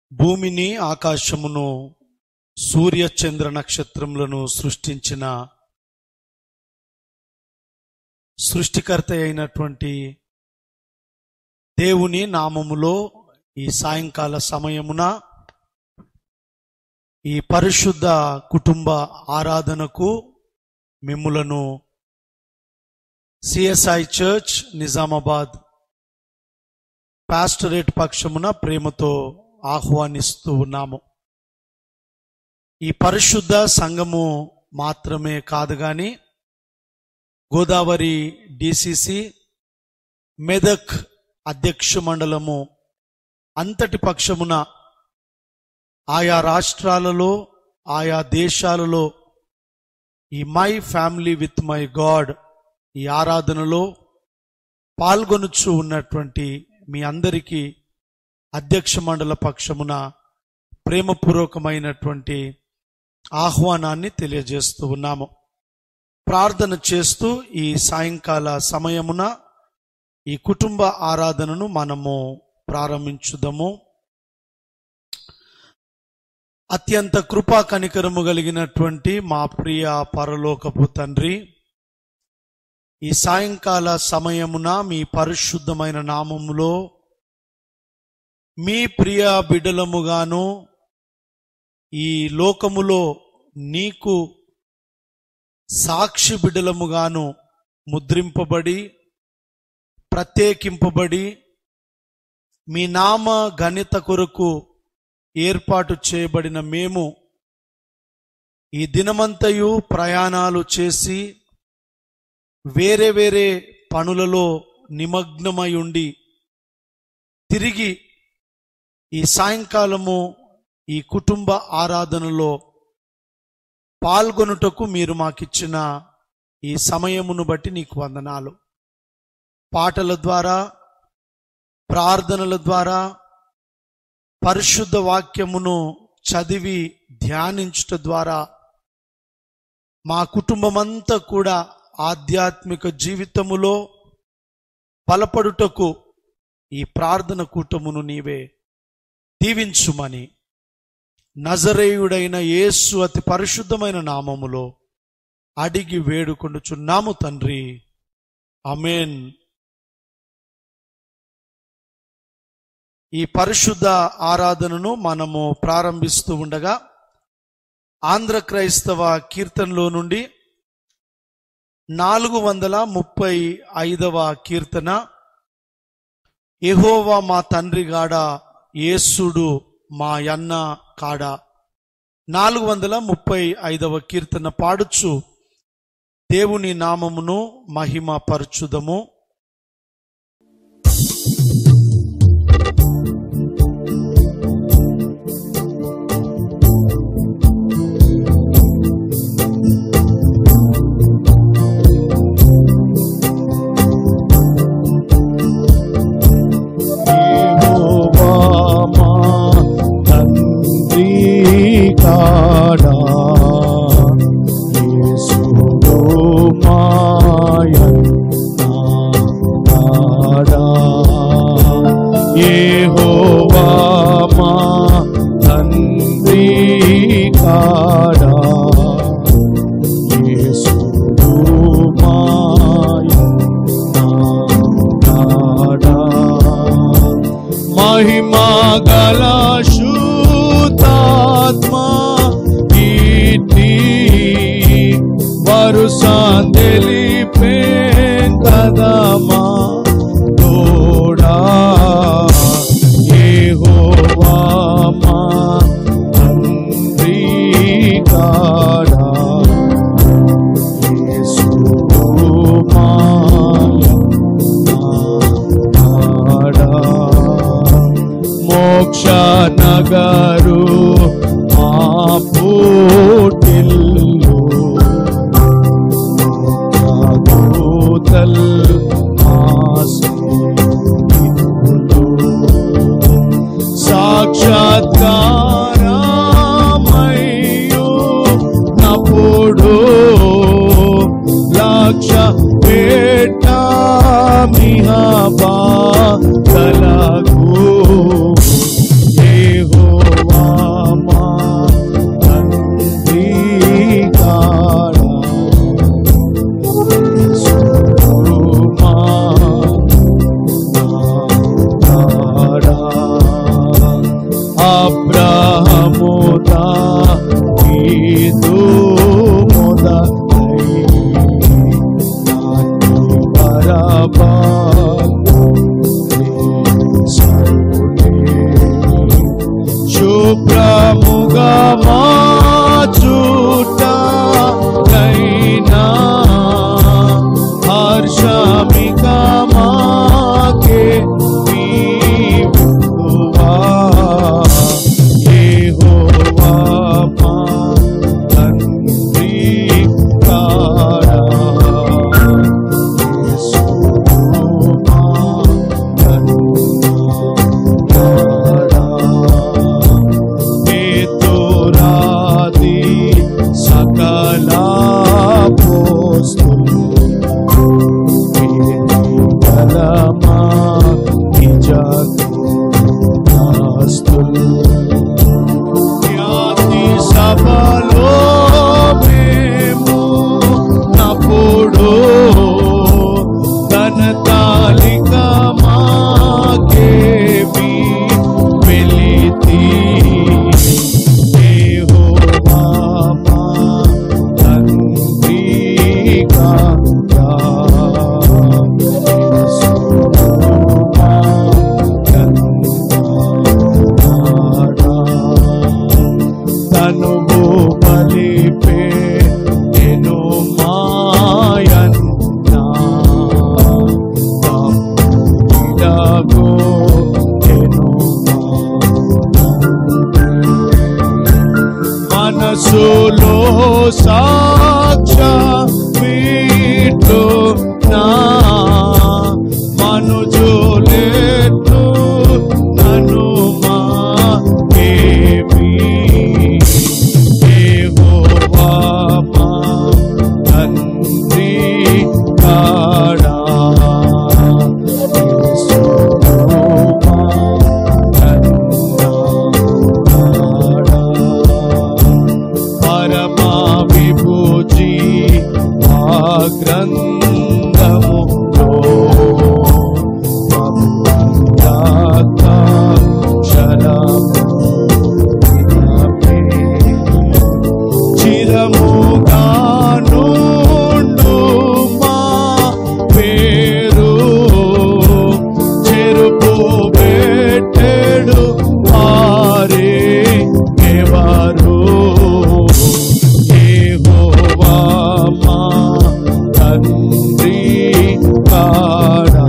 భూమిని ఆకాశమును సూర్య చంద్ర నక్షత్రములను సృష్టించిన సృష్టికర్త అయినటువంటి దేవుని నామములో ఈ సాయంకాల సమయమున ఈ పరిశుద్ధ కుటుంబ ఆరాధనకు మిమ్ములను సిఎస్ఐ చర్చ్ నిజామాబాద్ పాస్టరేట్ పక్షమున ప్రేమతో ఆహ్వానిస్తూ ఉన్నాము ఈ పరిశుద్ధ సంఘము మాత్రమే కాదు గాని గోదావరి డిసిసి మెదక్ అధ్యక్ష మండలము అంతటి పక్షమున ఆయా రాష్ట్రాలలో ఆయా దేశాలలో ఈ my family with my god ఈ ఆరాధనలో పాల్గొనుచు ఉన్నటువంటి మీ అందరికీ అధ్యక్ష మండల పక్షమున ప్రేమపూర్వకమైనటువంటి ఆహ్వానాన్ని తెలియజేస్తూ ఉన్నాము ప్రార్థన చేస్తూ ఈ సాయంకాల సమయమున ఈ కుటుంబ ఆరాధనను మనము ప్రారంభించుదాము అత్యంత కృపా కనికరము కలిగినటువంటి మా ప్రియ పరలోకపు తండ్రి ఈ సాయంకాల సమయమున మీ పరిశుద్ధమైన నామములో మీ ప్రియ బిడలముగాను ఈ లోకములో నీకు సాక్షి బిడలముగాను ముద్రింపబడి ప్రత్యేకింపబడి మీ నామ ఘనిత కొరకు ఏర్పాటు చేయబడిన మేము ఈ దినమంతయు ప్రయాణాలు చేసి వేరే వేరే పనులలో నిమగ్నమై ఉండి తిరిగి ఈ సాయంకాలము ఈ కుటుంబ ఆరాధనలో పాల్గొనుటకు మీరు మాకిచ్చిన ఈ సమయమును బట్టి నీకు వందనాలు పాటల ద్వారా ప్రార్థనల ద్వారా పరిశుద్ధ వాక్యమును చదివి ధ్యానించుట ద్వారా మా కుటుంబమంతా కూడా ఆధ్యాత్మిక జీవితములో బలపడుటకు ఈ ప్రార్థన కూటమును నీవే దీవించుమని నజరేయుడైన యేసు అతి పరిశుద్ధమైన నామములో అడిగి వేడుకొనుచున్నాము తండ్రి అమేన్ ఈ పరిశుద్ధ ఆరాధనను మనము ప్రారంభిస్తూ ఉండగా ఆంధ్ర క్రైస్తవ కీర్తనలో నుండి నాలుగు వందల ముప్పై ఐదవ కీర్తన ఎహోవా మా తండ్రి గాడ యేసుడు మా యన్న కాడ నాలుగు వందల ముప్పై ఐదవ కీర్తన పాడుచు దేవుని నామమును మహిమ పరచుదము యెహోవా మా తండ్రి కాడా యేసుడు మాయన్న కాడా యెహోవా మా తండ్రి కాడా యేసుడు మాయన్న కాడా మహిమా గల శూతాత్మా కీర్తి వరుసాందెలి పెంకదమా తోడా యెహోవా మా తండ్రి కాడా యేసుడు మాయన్నాడా మోక్ష నగరు మా పూటిల్లు దూతల్ ఆశీనులు సాక్షాత్కారమయ్యో నప్పుడు లక్ష పెట్ట మిహబా కలగు ఏహో అబ్రహముదా ఈదు మొదలై నాటి బరబా శుభ్రముగా మార్చుట కైనా హర్షమిక మాకే నీవువా యెహోవా మా తండ్రి కాడా యేసువా పేతురాది సకల పోస్తులు బలమా నిజకు నాస్తులు ఖ్యాతి సభలో మేము నప్పుడు ఘనతాలిక మాకేమి వెలితి యెహోవా మా తండ్రి కాదా యేసువా తనువు బలిపే నేను మాయన్నా తమ్ముడిలాగో నేను మనసులో సాక్ష వీటు నా మనుజులేటు నను మా ఏమి యెహోవా మా తండ్రి కాడా యేసువా కన్నా పరమా విభూజి ఆ గ్రంథములో చిరముగానుండు మా పేరు చెరుపు పెట్టెడు వారే ఎవరు యెహోవా మా తండ్రి కాడా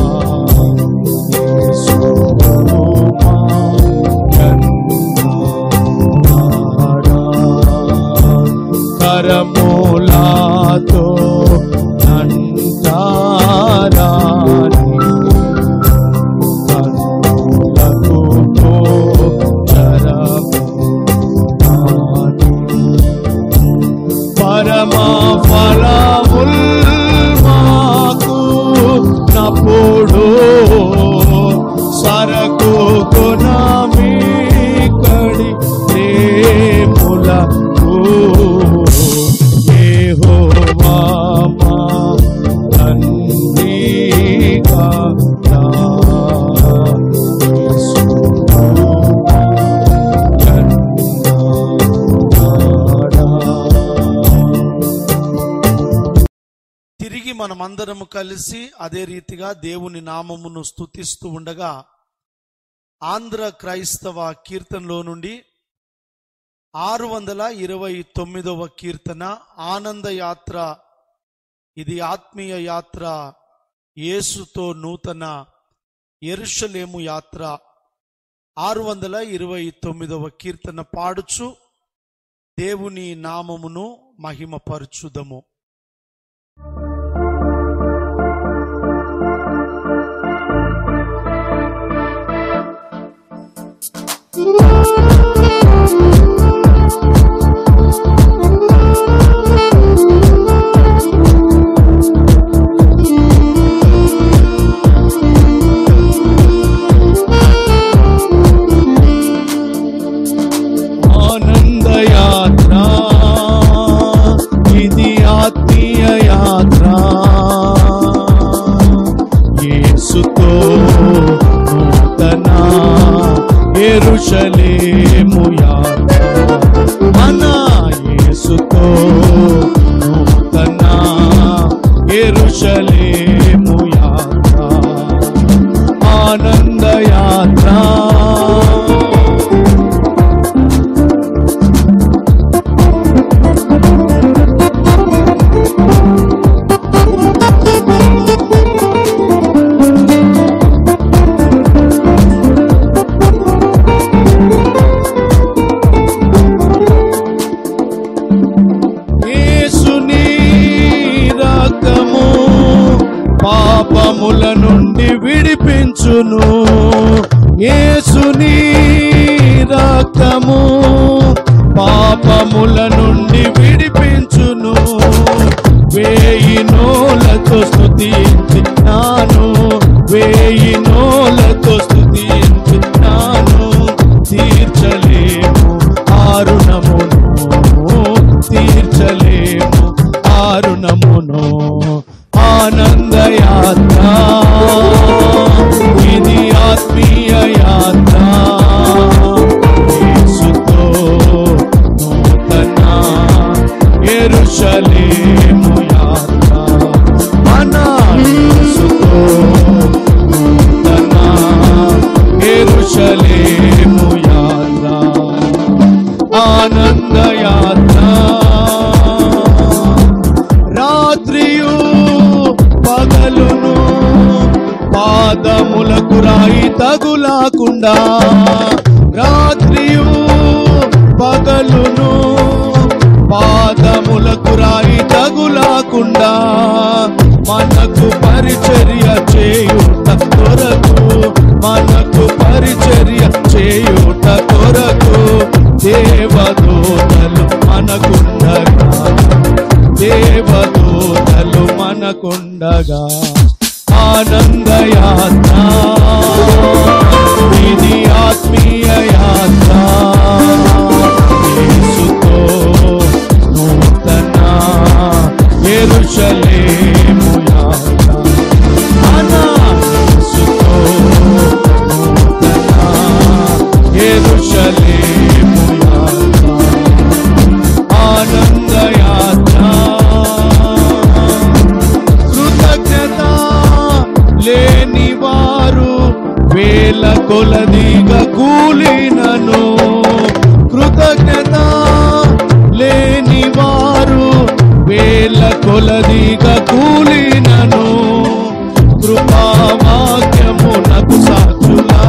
యేసువా కన్నా కరములాతో నంటారాని కన్నులకు గోచరము నాని. పరమా ఫలముల్ మాకు నప్పుడు సరకు కొనమి కడి ప్రేములకు యెహోవా మా తండ్రి కాదా యేసువా తిరిగి మనమందరము కలిసి అదే రీతిగా దేవుని నామమును స్తుతిస్తూ ఉండగా ఆంధ్ర క్రైస్తవ కీర్తనలో నుండి ఆరు వందల ఇరవై తొమ్మిదవ కీర్తన ఆనంద యాత్ర ఇది ఆత్మీయ యాత్ర యేసుతో నూతన ఎరుషలేము యాత్ర ఆరు వందల ఇరవై తొమ్మిదవ కీర్తన పాడుచు దేవుని నామమును మహిమపరచుదము ఆనంద యాత్ర ఇది ఆత్మీయ యాత్ర యేసుతో నూతన ఎరుషలేము యాత్ర మన యేసుతో నూతన ఎరుషలేము యాత్ర ఆనంద యాత్ర యేసుని రక్తము పాపముల నుండి విడిపించును యేసుని రక్తము పాపముల నుండి విడిపించును వేయి నోలతో స్తుతించి నాను వేయి నోలతో స్తుతించి నాను తీర్చలేము ఆరుణమును తీర్చలేము ఆరుణమును ఆనందయాత్ర ఇది ఆత్మీయ యాత్ర యేసుతో నూతన ఎరుషలేము యాత్ర మన యేసుతో నూతన ఎరుషలేము యాత్ర ఆనంద యాత్ర రాత్రియు పగలును పాదములకు రాయి తగులాకుండా రాత్రియు పగలును పాదములకు రాయి తగులాకుండా మనకు పరిచర్య చేయుట కొరకు మనకు పరిచర్య చేయుట కొరకు దేవదూతలు మనకుండగా దేవదూతలు మనకుండగా ఆనందయాత్ర ఇది ఆత్మీయ యాత్ర యేసుతో నూతన ఎరుషలేము యాత్ర మన యేసుతో నూతన ఎరుషలేము యాత్ర ఆనంద యాత్ర కృతజ్ఞత లేని వారు వేల కొలదిగా కూలినను కృతజ్ఞత లేని వారు వేల కొలదిగా కూలినను కృపావాక్యమునకు సాక్షులా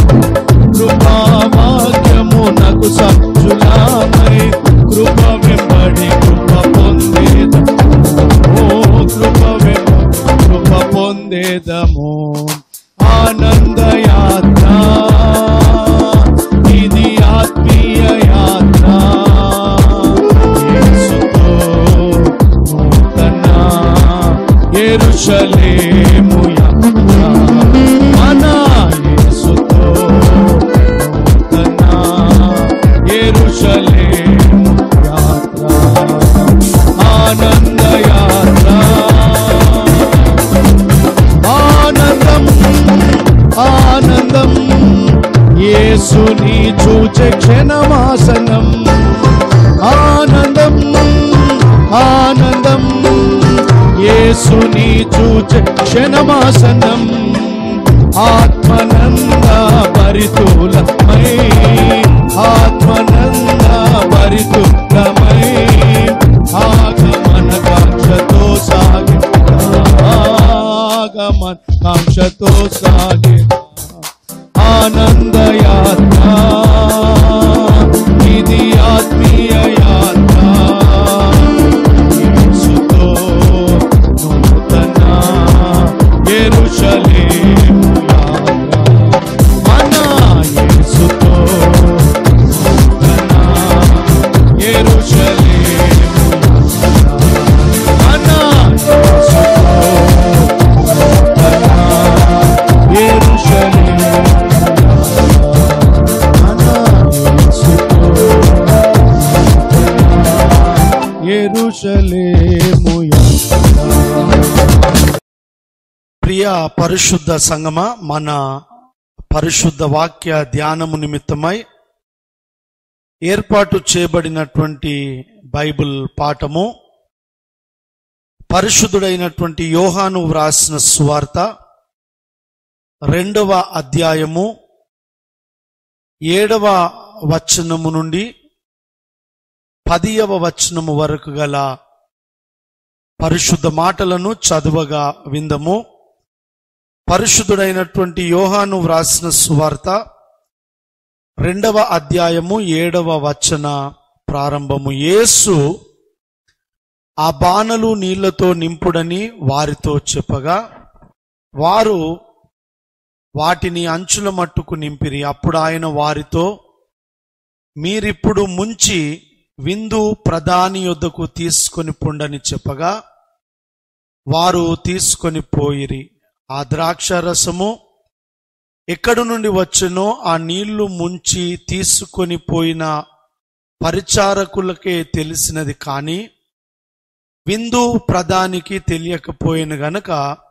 కృపావాక్యమునకు సాక్షులామై కృప వెంబడి కృప పొందేదము ఓ కృప వెంబడి కృప పొందేదము ఆనంద యాత్ర ఇది ఆత్మీయ యాత్ర యేసుతో నూతన ఎరుషలేము యాత్ర మన యేసుతో నూతన ఎరుషలేము యాత్ర ఆనంద యాత్ర ఆనందం ఆనందం యేసుని చూచే క్షణమాసనం ఆనందం ఆనందం యేసుని చూచే క్షణమాసనం ఆత్మనంద పరితులమై ఆత్మనంద పరితులమై ఆగమన కాంక్షతో సాగి ఆగమన కాంక్షతో సాగి ఆనంద యాత్ర ఇది ఆత్మీయ యాత్ర యేసుతో నూతన యెరూషలేము యాత్ర మన యేసుతో నూతన యెరూషలేము యాత్ర మన యేసుతో నూతన యెరూషలేము ఎరుషలేము ప్రియ పరిశుద్ధ సంగమ మన పరిశుద్ధ వాక్య ధ్యానము నిమిత్తమై ఏర్పాటు చేయబడినటువంటి బైబిల్ పాఠము పరిశుద్ధుడైనటువంటి యోహాను వ్రాసిన సువార్త రెండవ అధ్యాయము ఏడవ వచనము నుండి పదియవ వచనము వరకు గల పరిశుద్ధ మాటలను చదువగా విందము పరిశుద్ధుడైనటువంటి యోహాను వ్రాసిన సువార్త రెండవ అధ్యాయము ఏడవ వచన ప్రారంభము యేసు ఆ బాణలు నీళ్లతో నింపుడని వారితో చెప్పగా వారు వాటిని అంచుల మట్టుకు నింపిరి అప్పుడు ఆయన వారితో మీరిప్పుడు ముంచి విందు ప్రధాని యొద్దకు తీసుకొని పొండని చెప్పగా వారు తీసుకొని పోయిరి ఆ ద్రాక్ష రసము ఎక్కడి నుండి వచ్చునో ఆ నీళ్లు ముంచి తీసుకొని పోయిన పరిచారకులకే తెలిసినది కానీ విందు ప్రధానికి తెలియకపోయిన గనక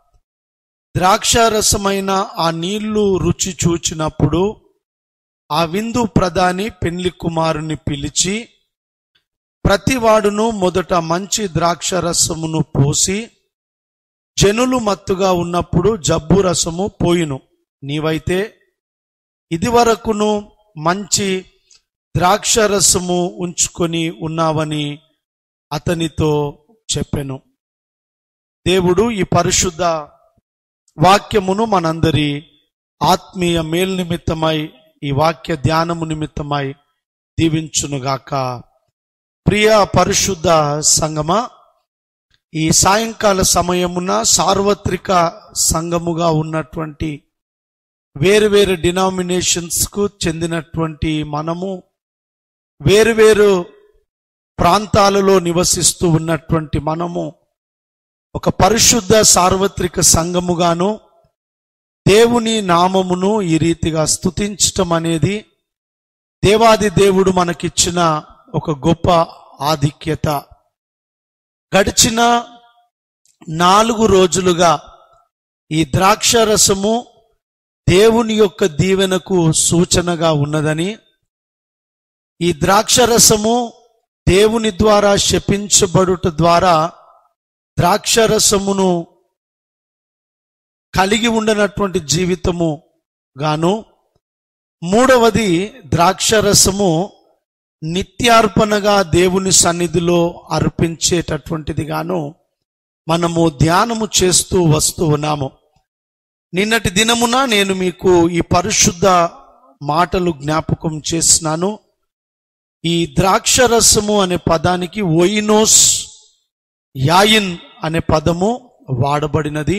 ద్రాక్షారసమైన ఆ నీళ్లు రుచి చూచినప్పుడు ఆ విందు ప్రధాని పెళ్లి కుమారుని పిలిచి ప్రతివాడును మొదట మంచి ద్రాక్షరసమును పోసి జనులు మత్తుగా ఉన్నప్పుడు జబ్బు రసము పోయిను నీవైతే ఇదివరకును మంచి ద్రాక్షరసము ఉంచుకొని ఉన్నావని అతనితో చెప్పెను దేవుడు ఈ పరిశుద్ధ వాక్యమును మనందరి ఆత్మీయ మేలు నిమిత్తమై ఈ వాక్య ధ్యానము నిమిత్తమై దీవించునుగాక ప్రియ పరిశుద్ధ సంగమా ఈ సాయంకాల సమయమున సార్వత్రిక సంఘముగా ఉన్నటువంటి వేరు వేరు డినామినేషన్స్ కు చెందినటువంటి మనము వేరు వేరు ప్రాంతాలలో నివసిస్తూ ఉన్నటువంటి మనము ఒక పరిశుద్ధ సార్వత్రిక సంఘముగాను దేవుని నామమును ఈ రీతిగా స్తుతించటం అనేది దేవాది దేవుడు మనకిచ్చిన ఒక గొప్ప ఆధిక్యత గడిచిన నాలుగు రోజులుగా ఈ ద్రాక్షరసము దేవుని యొక్క దీవెనకు సూచనగా ఉన్నదని ఈ ద్రాక్షరసము దేవుని ద్వారా శపించబడుట ద్వారా ద్రాక్షరసమును కలిగి ఉండనటువంటి జీవితము గాను మూడవది ద్రాక్షరసము నిత్యార్పణగా దేవుని సన్నిధిలో అర్పించేటటువంటిది గాను మనము ధ్యానము చేస్తూ వస్తూ ఉన్నాము నిన్నటి దినమున నేను మీకు ఈ పరిశుద్ధ మాటలు జ్ఞాపకం చేసినాను ఈ ద్రాక్షరసము అనే పదానికి ఒయినోస్ యాయిన్ అనే పదము వాడబడినది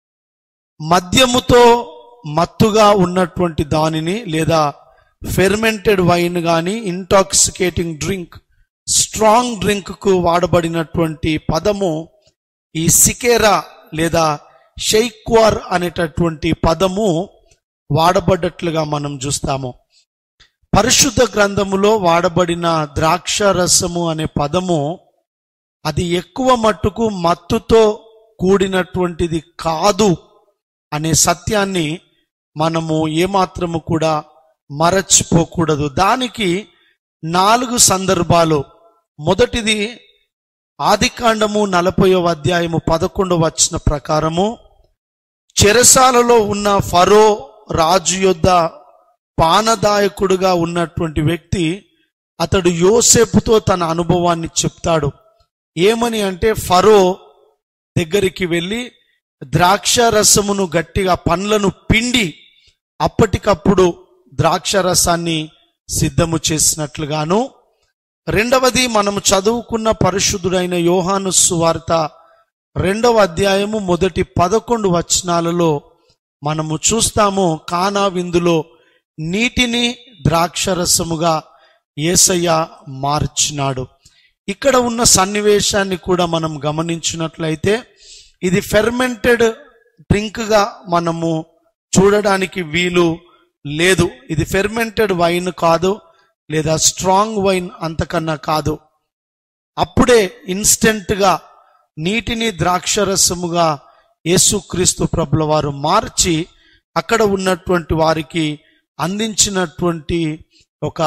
మద్యముతో మత్తుగా ఉన్నటువంటి దానిని లేదా ఫెర్మెంటెడ్ వైన్ గాని ఇంటాక్సికేటింగ్ డ్రింక్ స్ట్రాంగ్ డ్రింక్ కు వాడబడినటువంటి పదము ఈ సికేరా లేదా షైక్వార్ అనేటటువంటి పదము వాడబడ్డట్లుగా మనం చూస్తాము పరిశుద్ధ గ్రంథములో వాడబడిన ద్రాక్ష రసము అనే పదము అది ఎక్కువ మట్టుకు మత్తుతో కూడినటువంటిది కాదు అనే సత్యాన్ని మనము ఏమాత్రము కూడా మరచిపోకూడదు దానికి నాలుగు సందర్భాలు మొదటిది ఆదికాండము నలభైవ అధ్యాయము పదకొండవ వచ్చిన ప్రకారము చెరసాలలో ఉన్న ఫరో రాజు యొద్ద పానదాయకుడుగా ఉన్నటువంటి వ్యక్తి అతడు యోసేపుతో తన అనుభవాన్ని చెప్తాడు ఏమని అంటే ఫరో దగ్గరికి వెళ్ళి ద్రాక్ష రసమును గట్టిగా పండ్లను పిండి అప్పటికప్పుడు ద్రాక్ష రసాన్ని సిద్ధము చేసినట్లుగాను రెండవది మనము చదువుకున్న పరిశుద్ధుడైన యోహాను సువార్త రెండవ అధ్యాయము మొదటి పదకొండు వచనాలలో మనము చూస్తాము కానా విందులో నీటిని ద్రాక్షరసముగా ఏసయ్య మార్చినాడు ఇక్కడ ఉన్న సన్నివేశాన్ని కూడా మనం గమనించినట్లయితే ఇది ఫెర్మెంటెడ్ డ్రింక్ గా మనము చూడడానికి వీలు లేదు ఇది ఫెర్మెంటెడ్ వైన్ కాదు లేదా స్ట్రాంగ్ వైన్ అంతకన్నా కాదు అప్పుడే ఇన్స్టెంట్ గా నీటిని ద్రాక్షరసముగా యేసుక్రీస్తు ప్రభుల వారు మార్చి అక్కడ ఉన్నటువంటి వారికి అందించినటువంటి ఒక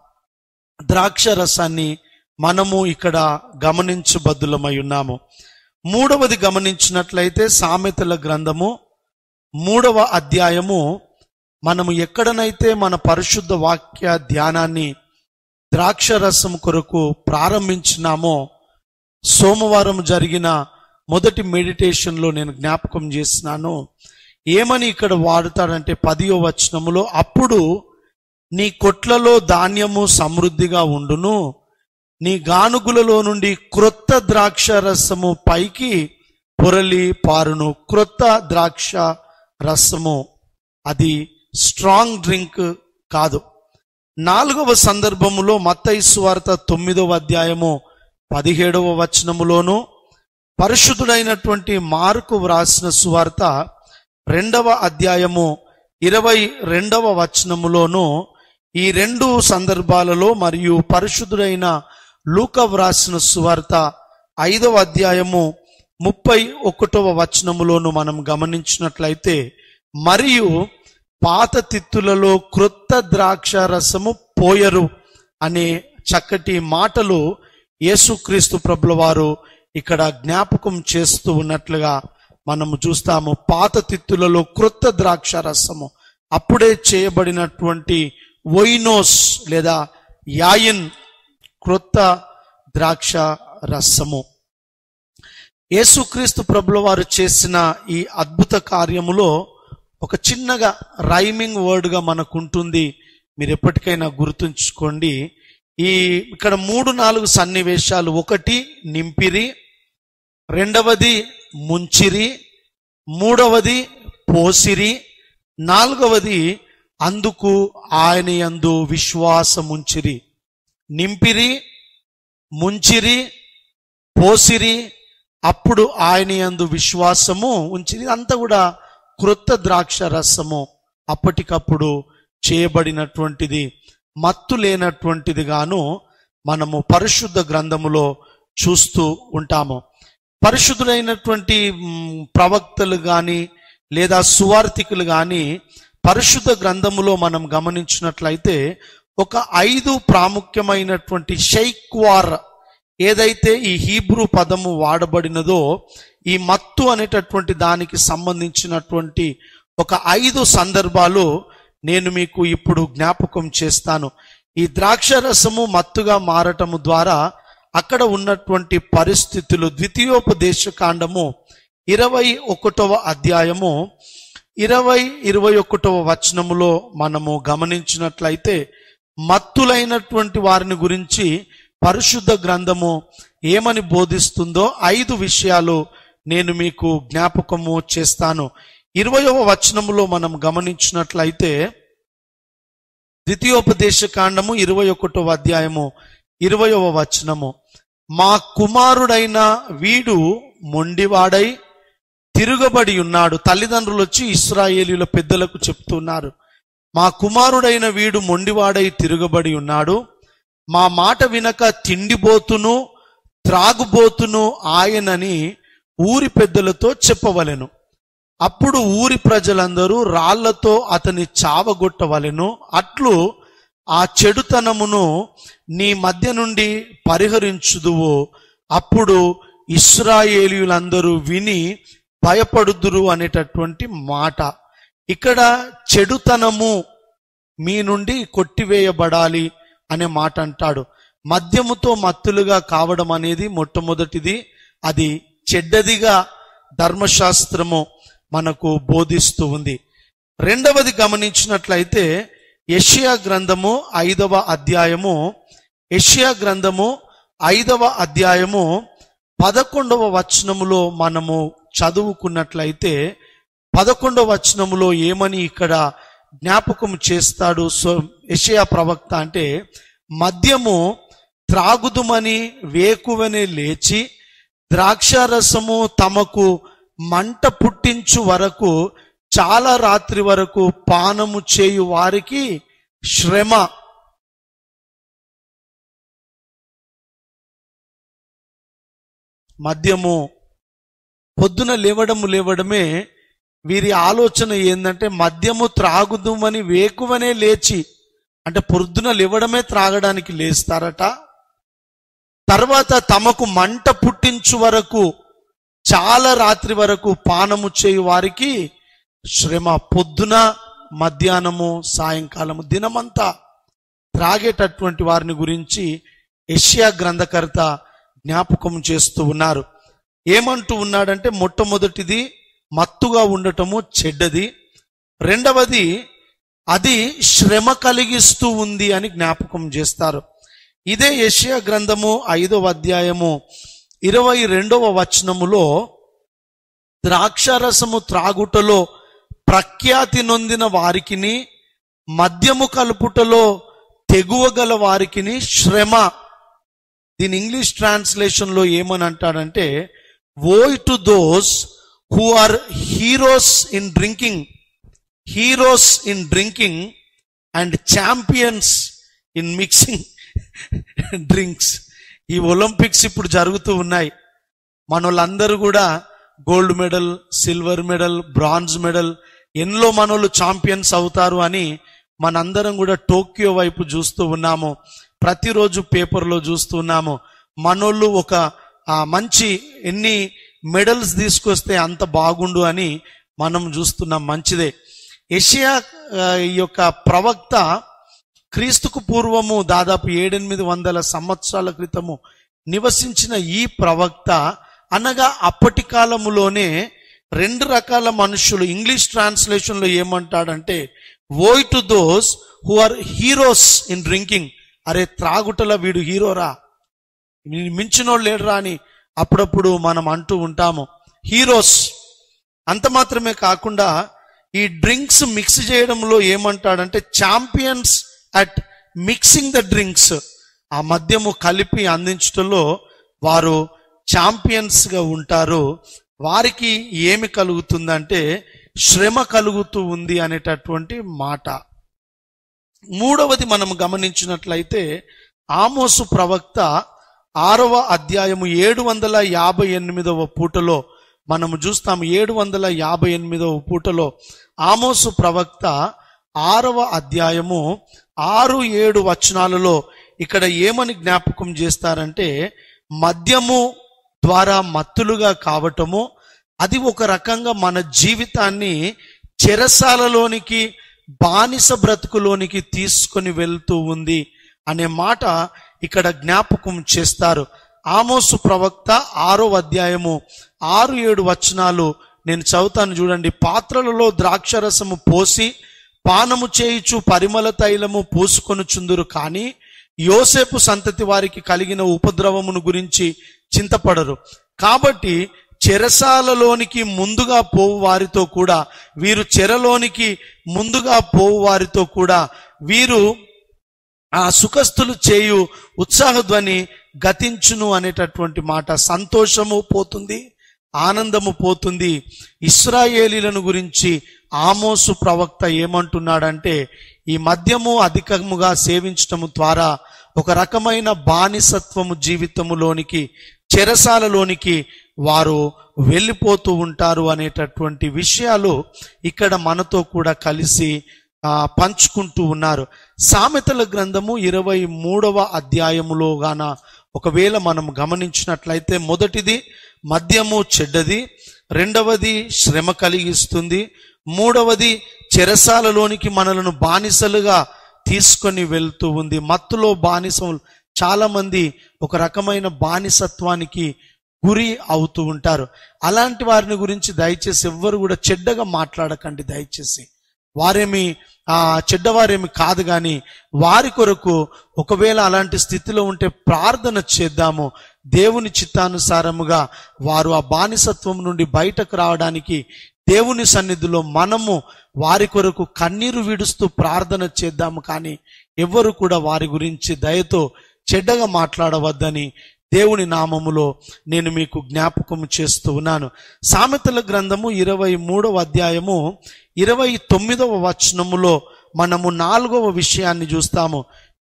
ద్రాక్ష రసాన్ని మనము ఇక్కడ గమనించబద్దులమై ఉన్నాము మూడవది గమనించినట్లయితే సామెతల గ్రంథము మూడవ అధ్యాయము మనము ఎక్కడనైతే మన పరిశుద్ధ వాక్య ధ్యానాన్ని ద్రాక్ష రసం కొరకు ప్రారంభించినామో సోమవారం జరిగిన మొదటి మెడిటేషన్లో నేను జ్ఞాపకం చేసినాను ఏమని ఇక్కడ వాడుతాడంటే పదియో వచనములో అప్పుడు నీ కొట్లలో ధాన్యము సమృద్ధిగా ఉండును నీ గానుగులలో నుండి క్రొత్త ద్రాక్ష రసము పైకి పొరలి పారును క్రొత్త ద్రాక్ష రసము అది స్ట్రాంగ్ డ్రింక్ కాదు నాలుగవ సందర్భములో మత్తయి సువార్త తొమ్మిదవ అధ్యాయము పదిహేడవ వచనములోను పరిశుద్ధుడైనటువంటి మార్కు వ్రాసిన సువార్త రెండవ అధ్యాయము ఇరవై రెండవ వచనములోను ఈ రెండు సందర్భాలలో మరియు పరిశుద్ధుడైన లూక వ్రాసిన సువార్త ఐదవ అధ్యాయము ముప్పై ఒకటవ వచనములోను మనం గమనించినట్లయితే మరియు పాత తిత్తులలో క్రొత్త ద్రాక్ష రసము పోయరు అనే చక్కటి మాటలు యేసుక్రీస్తు ప్రభుల వారు ఇక్కడ జ్ఞాపకం చేస్తూ ఉన్నట్లుగా మనము చూస్తాము పాత తిత్తులలో క్రొత్త ద్రాక్ష రసము అప్పుడే చేయబడినటువంటి వైనోస్ లేదా యాయిన్ క్రొత్త ద్రాక్ష రసము యేసుక్రీస్తు ప్రభుల వారు చేసిన ఈ అద్భుత కార్యములో ఒక చిన్నగా రైమింగ్ వర్డ్గా మనకుంటుంది మీరు ఎప్పటికైనా గుర్తుంచుకోండి ఈ ఇక్కడ మూడు నాలుగు సన్నివేశాలు ఒకటి నింపిరి రెండవది ముంచిరి మూడవది పోసిరి నాలుగవది అందుకు ఆయన యందు విశ్వాసముంచిరి నింపిరి ముంచిరి పోసిరి అప్పుడు ఆయన యందు విశ్వాసము ఉంచిరి అంతా కూడా క్రొత్త ద్రాక్ష రసము అప్పటికప్పుడు చేయబడినటువంటిది మత్తు లేనటువంటిది గాను మనము పరిశుద్ధ గ్రంథములో చూస్తూ ఉంటాము పరిశుద్ధులైనటువంటి మ్, ప్రవక్తలు గాని లేదా సువార్థికులు గాని పరిశుద్ధ గ్రంథములో మనం గమనించినట్లయితే ఒక ఐదు ప్రాముఖ్యమైనటువంటి షైక్వార్ ఏదైతే ఈ హీబ్రూ పదము వాడబడినదో ఈ మత్తు అనేటటువంటి దానికి సంబంధించినటువంటి ఒక ఐదు సందర్భాలు నేను మీకు ఇప్పుడు జ్ఞాపకం చేస్తాను ఈ ద్రాక్ష రసము మత్తుగా మారటము ద్వారా అక్కడ ఉన్నటువంటి పరిస్థితులు ద్వితీయోపదేశ కాండము ఇరవై ఒకటవ అధ్యాయము ఇరవై ఇరవై ఒకటవ వచనములో మనము గమనించినట్లయితే మత్తులైనటువంటి వారిని గురించి పరిశుద్ధ గ్రంథము ఏమని బోధిస్తుందో ఐదు విషయాలు నేను మీకు జ్ఞాపకము చేస్తాను ఇరవయవ వచనములో మనం గమనించినట్లయితే ద్వితీయోపదేశ కాండము ఇరవై ఒకటవ అధ్యాయము ఇరవయవ వచనము మా కుమారుడైన వీడు మొండివాడై తిరుగబడి ఉన్నాడు తల్లిదండ్రులు వచ్చి ఇస్రాయేలీల పెద్దలకు చెప్తున్నారు మా కుమారుడైన వీడు మొండివాడై తిరుగబడి ఉన్నాడు మా మాట వినక తిండిబోతును త్రాగుబోతును ఆయనని ఊరి పెద్దలతో చెప్పవలెను అప్పుడు ఊరి ప్రజలందరూ రాళ్లతో అతని చావగొట్టవలెను అట్లు ఆ చెడుతనమును నీ మధ్య నుండి పరిహరించుదువు అప్పుడు ఇస్రాయేలీయులందరూ విని భయపడుదురు అనేటటువంటి మాట ఇక్కడ చెడుతనము మీ నుండి కొట్టివేయబడాలి అనే మాట అంటాడు మద్యముతో మత్తులుగా కావడం అనేది మొట్టమొదటిది అది చెడ్డదిగా ధర్మశాస్త్రము మనకు బోధిస్తూ ఉంది రెండవది గమనించినట్లయితే యెషయా గ్రంథము ఐదవ అధ్యాయము యెషయా గ్రంథము ఐదవ అధ్యాయము పదకొండవ వచనములో మనము చదువుకున్నట్లయితే పదకొండవ వచనములో ఏమని ఇక్కడ జ్ఞాపకం చేస్తాడు సో యెషయా ప్రవక్త అంటే మద్యము త్రాగుదుమని వేకువనే లేచి ద్రాక్షారసము తమకు మంట పుట్టించు వరకు చాలా రాత్రి వరకు పానము చేయు వారికి శ్రమ మద్యము పొద్దున లేవడము లేవడమే వీరి ఆలోచన ఏంటంటే మద్యము త్రాగుదామని వేకువనే లేచి అంటే పొద్దున లేవడమే త్రాగడానికి లేస్తారట తర్వాత తమకు మంట పుట్టించు వరకు చాలా రాత్రి వరకు పానము చేయు వారికి శ్రమ పొద్దున మధ్యాహ్నము సాయంకాలము దినమంతా త్రాగేటటువంటి వారిని గురించి యెషయా గ్రంథకర్త జ్ఞాపకం చేస్తూ ఉన్నారు ఏమంటూ ఉన్నాడంటే మొట్టమొదటిది మత్తుగా ఉండటము చెడ్డది రెండవది అది శ్రమ కలిగిస్తూ ఉంది అని జ్ఞాపకం చేస్తారు ఇదే యెషయా గ్రంథము ఐదవ అధ్యాయము ఇరవై రెండవ వచనములో ద్రాక్షారసము త్రాగుటలో ప్రఖ్యాతి నొందిన వారికిని మద్యము కలుపుటలో తెగువ గల వారికిని శ్రమ దీని ఇంగ్లీష్ ట్రాన్స్లేషన్ లో ఏమని అంటాడంటే woe to those who are heroes in drinking heroes in drinking and champions in mixing drinks ఈ ఒలింపిక్స్ ఇప్పుడు జరుగుతూ ఉన్నాయి మనోళ్ళందరూ కూడా gold medal silver medal bronze medal ఎన్నో మనోళ్ళు ఛాంపియన్స్ అవుతారు అని మనందరం కూడా టోక్యో వైపు చూస్తూ ఉన్నాము ప్రతిరోజు పేపర్లో చూస్తూ ఉన్నాము మనోళ్ళు ఒక ఆ, మంచి ఎన్ని మెడల్స్ తీసుకొస్తే అంత బాగుండు అని మనం చూస్తున్నాం మంచిదే ఏషియా ఆ, ఈ యొక్క ప్రవక్త క్రీస్తుకు పూర్వము దాదాపు ఏడెనిమిది వందల సంవత్సరాల క్రితము నివసించిన ఈ ప్రవక్త అనగా అప్పటి కాలములోనే రెండు రకాల మనుషులు ఇంగ్లీష్ ట్రాన్స్లేషన్ లో ఏమంటాడంటే woe to those who are heroes in drinking అరే త్రాగుటల వీడు హీరోరా వీడిని మించినోడు లేడురా అని అప్పుడప్పుడు మనం అంటూ ఉంటాము హీరోస్ అంత మాత్రమే కాకుండా ఈ డ్రింక్స్ మిక్స్ చేయడంలో ఏమంటాడంటే champions at mixing the drinks ఆ మద్యము కలిపి అందించడంలో వారు ఛాంపియన్స్ గా ఉంటారు వారికి ఏమి కలుగుతుందంటే శ్రమ కలుగుతూ ఉంది అనేటటువంటి మాట మూడవది మనం గమనించినట్లయితే ఆమోసు ప్రవక్త ఆరవ అధ్యాయము ఏడు వందల యాభై ఎనిమిదవ పూటలో మనము చూస్తాం ఏడు వందల యాభై ఎనిమిదవ పూటలో ఆమోసు ప్రవక్త ఆరవ అధ్యాయము ఆరు ఏడు వచనాలలో ఇక్కడ ఏమని జ్ఞాపకం చేస్తారంటే మద్యము ద్వారా మత్తులుగా కావటము అది ఒక రకంగా మన జీవితాన్ని చెరసాలలోనికి బానిస బ్రతుకులోనికి తీసుకొని వెళ్తూ ఉంది అనే మాట ఇక్కడ జ్ఞాపకం చేస్తారు ఆమోసు ప్రవక్త ఆరో అధ్యాయము ఆరు ఏడు వచనాలు నేను చదువుతాను చూడండి పాత్రలలో ద్రాక్షరసము పోసి పానము చేయుచు పరిమళ తైలము పూసుకొనుచుందురు కానీ యోసేపు సంతతి వారికి కలిగిన ఉపద్రవమును గురించి చింతపడరు కాబట్టి చెరసాలలోనికి ముందుగా పోవు వారితో కూడా వీరు చెరలోనికి ముందుగా పోవు వారితో కూడా వీరు ఆ సుఖస్థులు చేయు ఉత్సాహధ్వని గతించును అనేటటువంటి మాట సంతోషము పోతుంది ఆనందము పోతుంది ఇస్రాయేలీలను గురించి ఆమోసు ప్రవక్త ఏమంటున్నాడంటే ఈ మద్యము అధికముగా సేవించటము ద్వారా ఒక రకమైన బానిసత్వము జీవితములోనికి చెరసాలలోనికి వారు వెళ్ళిపోతూ ఉంటారు అనేటటువంటి విషయాలు ఇక్కడ మనతో కూడా కలిసి ఆ, పంచుకుంటూ ఉన్నారు సామెతల గ్రంథము ఇరవై మూడవ అధ్యాయములో గాన ఒకవేళ మనం గమనించినట్లయితే మొదటిది మద్యము చెడ్డది రెండవది శ్రమ కలిగిస్తుంది మూడవది చెరసాలలోనికి మనలను బానిసలుగా తీసుకొని వెళ్తూ ఉంది మత్తులో బానిసలు చాలా మంది ఒక రకమైన బానిసత్వానికి గురి అవుతూ ఉంటారు అలాంటి వారిని గురించి దయచేసి ఎవ్వరు కూడా చెడ్డగా మాట్లాడకండి దయచేసి వారేమి ఆ చెడ్డవారేమి కాదు కానీ వారి కొరకు ఒకవేళ అలాంటి స్థితిలో ఉంటే ప్రార్థన చేద్దాము దేవుని చిత్తానుసారముగా వారు ఆ బానిసత్వం నుండి బయటకు రావడానికి దేవుని సన్నిధిలో మనము వారి కొరకు కన్నీరు విడుస్తూ ప్రార్థన చేద్దాము కానీ ఎవ్వరు కూడా వారి గురించి దయతో చెడ్డగా మాట్లాడవద్దని దేవుని నామములో నేను మీకు జ్ఞాపకం చేస్తూ ఉన్నాను సామెతల గ్రంథము ఇరవై మూడవ అధ్యాయము ఇరవై తొమ్మిదవ వచనములో మనము నాలుగవ విషయాన్ని చూస్తాము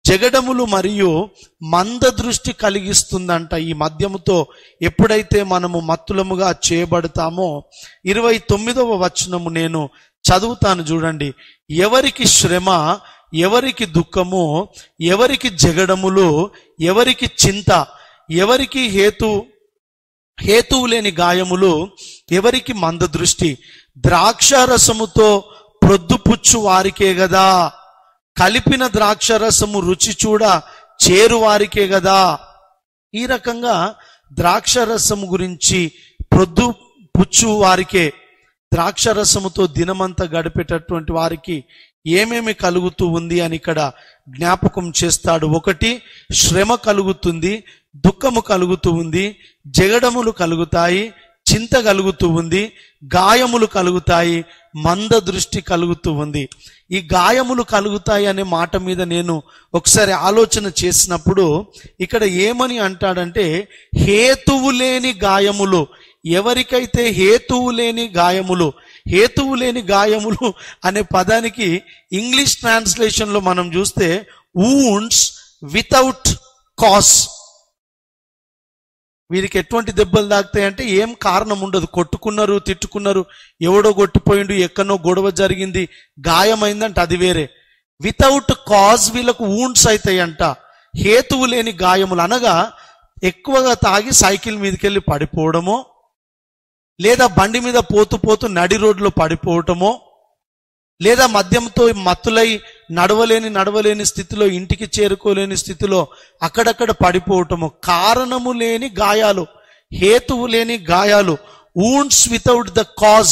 జగడములు మరియు మంద దృష్టి కలిగిస్తుందంట ఈ మద్యముతో ఎప్పుడైతే మనము మత్తులముగా చేయబడతామో ఇరవై తొమ్మిదవ వచనము నేను చదువుతాను చూడండి ఎవరికి శ్రమ ఎవరికి దుఃఖము ఎవరికి జగడములు ఎవరికి చింత ఎవరికి హేతు హేతువు లేని గాయములు ఎవరికి మంద దృష్టి ద్రాక్షారసముతో ప్రొద్దుపుచ్చు వారికే గదా కలిపిన ద్రాక్షరసము రుచి చూడ చేరు వారికే గదా ఈ రకంగా ద్రాక్షరసము గురించి ప్రొద్దు పుచ్చు వారికే ద్రాక్షరసముతో దినమంతా గడిపేటటువంటి వారికి ఏమేమి కలుగుతూ ఉంది అని ఇక్కడ జ్ఞాపకం చేస్తాడు ఒకటి శ్రమ కలుగుతుంది దుఃఖము కలుగుతూ ఉంది జగడములు కలుగుతాయి చింత కలుగుతూ ఉంది గాయములు కలుగుతాయి మంద దృష్టి కలుగుతూ ఉంది ఈ గాయములు కలుగుతాయి అనే మాట మీద నేను ఒకసారి ఆలోచన చేసినప్పుడు ఇక్కడ ఏమని అంటాడంటే హేతువు లేని గాయములు ఎవరికైతే హేతువు లేని గాయములు హేతువు లేని గాయములు అనే పదానికి ఇంగ్లీష్ ట్రాన్స్లేషన్ లో మనం చూస్తే వూండ్స్ వితౌట్ కాస్ వీరికి ఎటువంటి దెబ్బలు తాకుతాయంటే ఏం కారణం ఉండదు కొట్టుకున్నారు తిట్టుకున్నారు ఎవడో కొట్టిపోయిండు ఎక్కడో గొడవ జరిగింది గాయమైందంట అది వేరే వితౌట్ కాజ్ వీళ్ళకు వూండ్స్ అవుతాయంట హేతువు లేని గాయములు అనగా ఎక్కువగా తాగి సైకిల్ మీదకెళ్ళి పడిపోవడమో లేదా బండి మీద పోతూ పోతూ నడి రోడ్లో పడిపోవటమో లేదా మద్యంతో మత్తులై నడవలేని నడవలేని స్థితిలో ఇంటికి చేరుకోలేని స్థితిలో అక్కడక్కడ పడిపోవటము కారణము లేని గాయాలు హేతువు లేని గాయాలు వూండ్స్ వితౌట్ ద కాజ్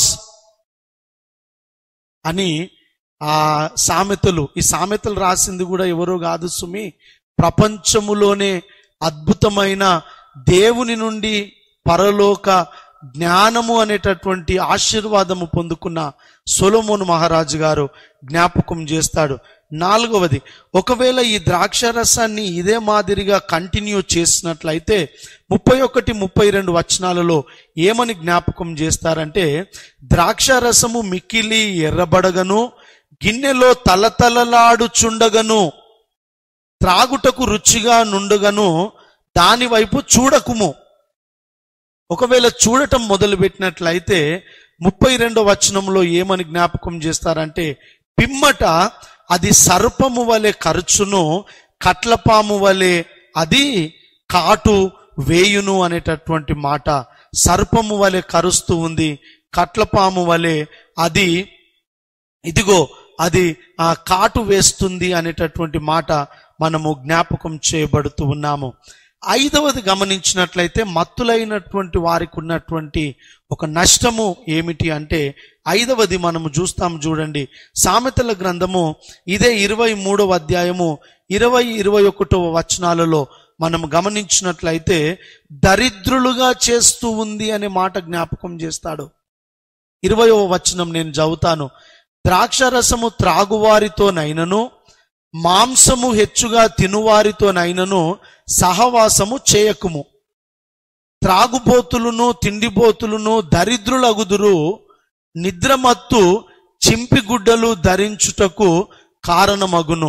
అని ఆ సామెతలు ఈ సామెతలు రాసింది కూడా ఎవరో కాదు సుమి ప్రపంచములోనే అద్భుతమైన దేవుని నుండి పరలోక జ్ఞానము అనేటటువంటి ఆశీర్వాదము పొందుకున్న సొలొమోను మహారాజు గారు జ్ఞాపకం చేస్తాడు నాలుగవది ఒకవేళ ఈ ద్రాక్షరసాన్ని ఇదే మాదిరిగా కంటిన్యూ చేసినట్లయితే ముప్పై ఒకటి ముప్పై రెండు వచనాలలో ఏమని జ్ఞాపకం చేస్తారంటే ద్రాక్షరసము మిక్కిలి ఎర్రబడగను గిన్నెలో తలతలలాడుచుండగను త్రాగుటకు రుచిగా నుండగను దాని వైపు చూడకుము ఒకవేళ చూడటం మొదలు పెట్టినట్లయితే ముప్పై రెండో వచనంలో ఏమని జ్ఞాపకం చేస్తారంటే పిమ్మట అది సర్పము వలె ఖర్చును కట్లపాము వలె అది కాటు వేయును అనేటటువంటి మాట సర్పము వలె కరుస్తూ ఉంది కట్లపాము వలె అది ఇదిగో అది ఆ కాటు వేస్తుంది అనేటటువంటి మాట మనము జ్ఞాపకం చేయబడుతూ ఉన్నాము ఐదవది గమనించినట్లయితే మత్తులైనటువంటి వారికి ఉన్నటువంటి ఒక నష్టము ఏమిటి అంటే ఐదవది మనము చూస్తాం చూడండి సామెతల గ్రంథము ఇదే ఇరవై మూడవ అధ్యాయము ఇరవై ఇరవై ఒకటవ వచనాలలో మనం గమనించినట్లయితే దరిద్రులుగా చేస్తూ ఉంది అనే మాట జ్ఞాపకం చేస్తాడు ఇరవయవ వచనం నేను చదువుతాను ద్రాక్షరసము త్రాగువారితోనైనను మాంసము హెచ్చుగా తినువారితోనైనను సహవాసము చేయకుము త్రాగుబోతులను తిండిబోతులను దరిద్రులగుదురు నిద్రమత్తు చింపిగుడ్డలు ధరించుటకు కారణమగును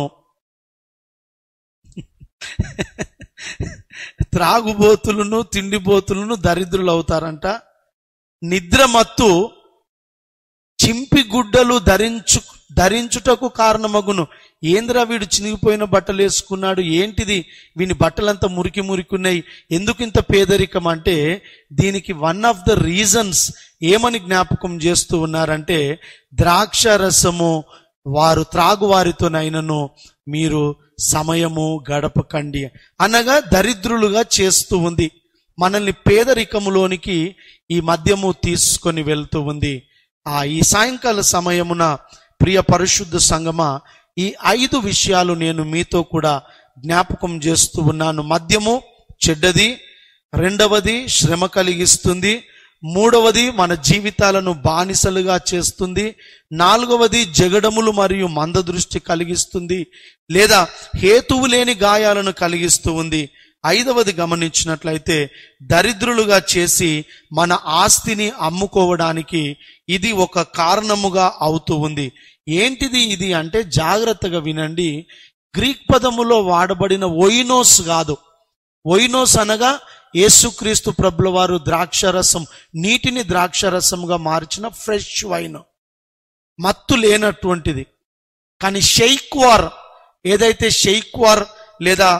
త్రాగుబోతులను తిండిబోతులను దరిద్రులు అవుతారంట నిద్రమత్తు చింపి గుడ్డలు ధరించు ధరించుటకు కారణమగును ఏంద్రా వీడు చినిగిపోయిన బట్టలు వేసుకున్నాడు ఏంటిది వీని బట్టలంతా మురికి మురికున్నాయి ఎందుకు ఇంత పేదరికం అంటే దీనికి వన్ ఆఫ్ ద రీజన్స్ ఏమని జ్ఞాపకం చేస్తూ ఉన్నారంటే ద్రాక్ష రసము వారు త్రాగువారితోనైనను మీరు సమయము గడపకండి అనగా దరిద్రులుగా చేస్తూ ఉంది మనల్ని పేదరికములోనికి ఈ మద్యము తీసుకొని వెళ్తూ ఉంది ఆ ఈ సాయంకాల సమయమున ప్రియ పరిశుద్ధ సంగమ ఈ ఐదు విషయాలు నేను మీతో కూడా జ్ఞాపకం చేస్తూ ఉన్నాను మద్యము చెడ్డది రెండవది శ్రమ కలిగిస్తుంది మూడవది మన జీవితాలను బానిసలుగా చేస్తుంది నాలుగవది జగడములు మరియు మందదృష్టి కలిగిస్తుంది లేదా హేతువు లేని గాయాలను కలిగిస్తూ ఉంది ఐదవది గమనించినట్లయితే దరిద్రులుగా చేసి మన ఆస్తిని అమ్ముకోవడానికి ఇది ఒక కారణముగా అవుతూ ఉంది ఏంటిది ఇది అంటే జాగ్రత్తగా వినండి గ్రీక్ పదములో వాడబడిన ఒయినోస్ కాదు ఒయినోస్ అనగా యేసుక్రీస్తు ప్రభుల వారు ద్రాక్షరసం నీటిని ద్రాక్షరసంగా మార్చిన ఫ్రెష్ వైన్ మత్తు లేనటువంటిది కానీ షెయిక్వార్ ఏదైతే షెయిక్వార్ లేదా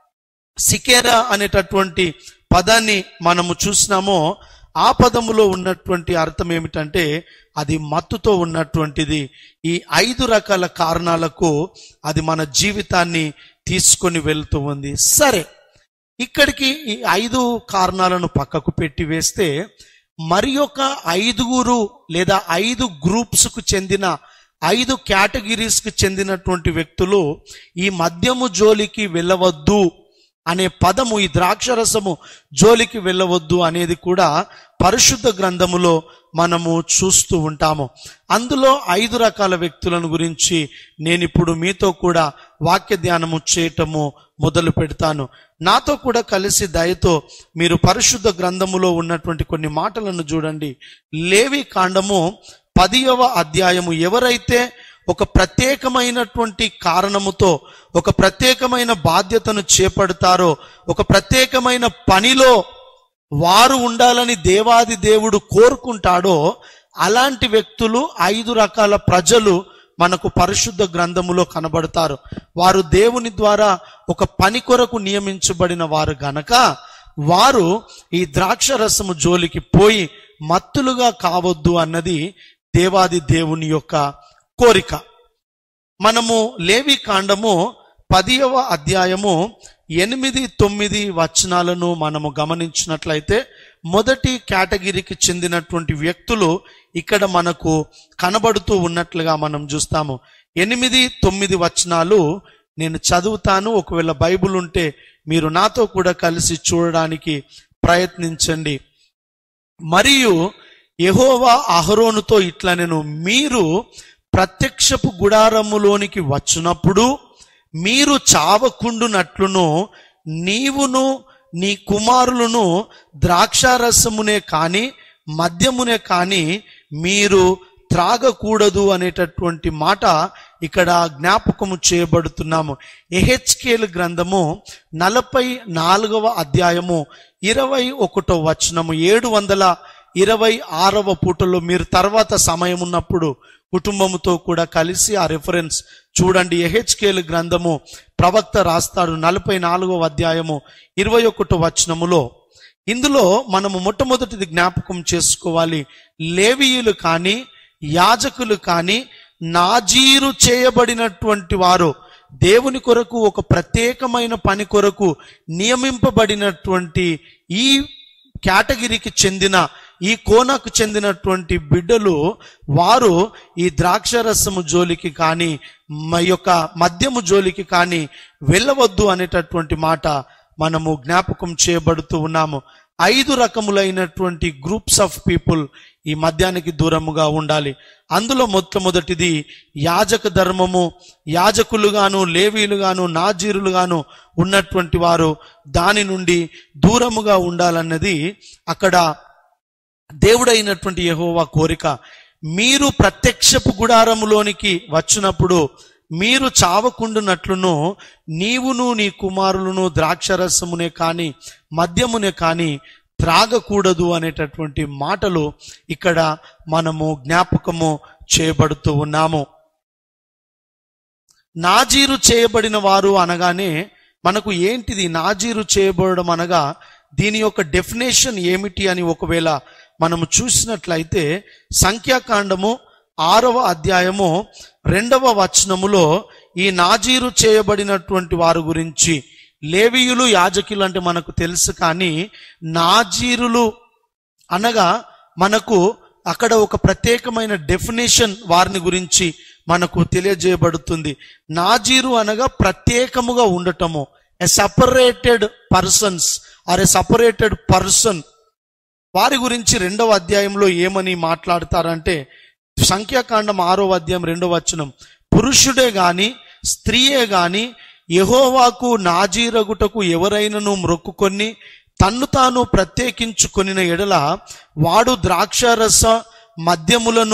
సికేరా అనేటటువంటి పదాన్ని మనము చూసినామో ఆ పదములో ఉన్నటువంటి అర్థం ఏమిటంటే అది మత్తుతో ఉన్నటువంటిది ఈ ఐదు రకాల కారణాలకు అది మన జీవితాన్ని తీసుకొని వెళ్తూ ఉంది సరే ఇక్కడికి ఈ ఐదు కారణాలను పక్కకు పెట్టి వేస్తే మరి ఒక ఐదుగురు లేదా ఐదు గ్రూప్స్ కు చెందిన ఐదు కేటగిరీస్ కు చెందినటువంటి వ్యక్తులు ఈ మద్యము జోలికి వెళ్ళవద్దు అనే పదము ఈ ద్రాక్షరసము జోలికి వెళ్ళవద్దు అనేది కూడా పరిశుద్ధ గ్రంథములో మనము చూస్తూ ఉంటాము అందులో ఐదు రకాల వ్యక్తులను గురించి నేను ఇప్పుడు మీతో కూడా వాక్య ధ్యానము చేయటము మొదలు పెడతాను నాతో కూడా కలిసి దయతో మీరు పరిశుద్ధ గ్రంథములో ఉన్నటువంటి కొన్ని మాటలను చూడండి లేవి కాండము పదియవ అధ్యాయము ఎవరైతే ఒక ప్రత్యేకమైనటువంటి కారణముతో ఒక ప్రత్యేకమైన బాధ్యతను చేపడతారో ఒక ప్రత్యేకమైన పనిలో వారు ఉండాలని దేవాది దేవుడు కోరుకుంటాడో అలాంటి వ్యక్తులు ఐదు రకాల ప్రజలు మనకు పరిశుద్ధ గ్రంథములో కనబడతారు వారు దేవుని ద్వారా ఒక పని కొరకు నియమించబడిన వారు గనక వారు ఈ ద్రాక్ష రసము జోలికి పోయి మత్తులుగా కావద్దు అన్నది దేవాది దేవుని యొక్క కోరిక మనము లేవి కాండము పదియవ అధ్యాయము ఎనిమిది తొమ్మిది వచనాలను మనము గమనించినట్లయితే మొదటి కేటగిరీకి చెందినటువంటి వ్యక్తులు ఇక్కడ మనకు కనబడుతూ ఉన్నట్లుగా మనం చూస్తాము ఎనిమిది తొమ్మిది వచనాలు నేను చదువుతాను ఒకవేళ బైబిల్ ఉంటే మీరు నాతో కూడా కలిసి చూడడానికి ప్రయత్నించండి మరియు యెహోవా అహరోనుతో ఇట్లా నేను మీరు ప్రత్యక్షపు గుడారములోనికి వచ్చినప్పుడు మీరు చావకుండునట్లును నీవును నీ కుమారులను ద్రాక్షారసమునే కాని మద్యమునే కాని మీరు త్రాగకూడదు అనేటటువంటి మాట ఇక్కడ జ్ఞాపకము చేయబడుతున్నాము ఎహెచ్కేల్ గ్రంథము నలభై నాలుగవ అధ్యాయము ఇరవై ఒకటో వచనము ఏడు వందల ఇరవై ఆరవ పూటలో మీరు తర్వాత సమయం ఉన్నప్పుడు కుటుంబముతో కూడా కలిసి ఆ రెఫరెన్స్ చూడండి ఎహెచ్కేల్ గ్రంథము ప్రవక్త రాస్తాడు నలభై నాలుగవ అధ్యాయము ఇరవై ఒకటో వచనములో ఇందులో మనము మొట్టమొదటిది జ్ఞాపకం చేసుకోవాలి లేవీయులు కానీ యాజకులు కానీ నాజీరు చేయబడినటువంటి వారు దేవుని కొరకు ఒక ప్రత్యేకమైన పని కొరకు నియమింపబడినటువంటి ఈ కేటగిరీకి చెందిన ఈ కోనకు చెందినటువంటి బిడ్డలు వారు ఈ ద్రాక్షరసము జోలికి కానీ మ యొక్క మద్యము జోలికి కానీ వెళ్ళవద్దు అనేటటువంటి మాట మనము జ్ఞాపకం చేయబడుతూ ఉన్నాము ఐదు రకములైనటువంటి గ్రూప్స్ ఆఫ్ పీపుల్ ఈ మద్యానికి దూరముగా ఉండాలి అందులో మొట్టమొదటిది యాజక ధర్మము యాజకులుగాను లేవీలుగాను నాజీరులుగాను ఉన్నటువంటి వారు దాని నుండి దూరముగా ఉండాలన్నది అక్కడ దేవుడైనటువంటి యెహోవా కోరిక మీరు ప్రత్యక్షపు గుడారములోనికి వచ్చినప్పుడు మీరు చావకుండునట్లును నీవును నీ కుమారులను ద్రాక్షరసమునే కాని మద్యమునే కాని త్రాగకూడదు అనేటటువంటి మాటలు ఇక్కడ మనము జ్ఞాపకము చేయబడుతూ ఉన్నాము నాజీరు చేయబడిన వారు అనగానే మనకు ఏంటిది నాజీరు చేయబడడం అనగా దీని యొక్క డెఫినేషన్ ఏమిటి అని ఒకవేళ మనము చూసినట్లయితే సంఖ్యాకాండము ఆరవ అధ్యాయము రెండవ వచనములో ఈ నాజీరు చేయబడినటువంటి వారి గురించి లేవీయులు యాజకులు అంటే మనకు తెలుసు కానీ నాజీరులు అనగా మనకు అక్కడ ఒక ప్రత్యేకమైన డెఫినేషన్ వారిని గురించి మనకు తెలియజేయబడుతుంది నాజీరు అనగా ప్రత్యేకముగా ఉండటము a separated persons or a separated person వారి గురించి రెండవ అధ్యాయంలో ఏమని మాట్లాడతారంటే సంఖ్యాకాండం ఆరో అధ్యాయం రెండవ వచనం పురుషుడే గాని స్త్రీయే గాని యెహోవాకు నాజీరగుటకు ఎవరైనను మ్రొక్కుకొని తన్ను తాను ప్రత్యేకించుకొనిన ఎడల వాడు ద్రాక్షరస మద్యములను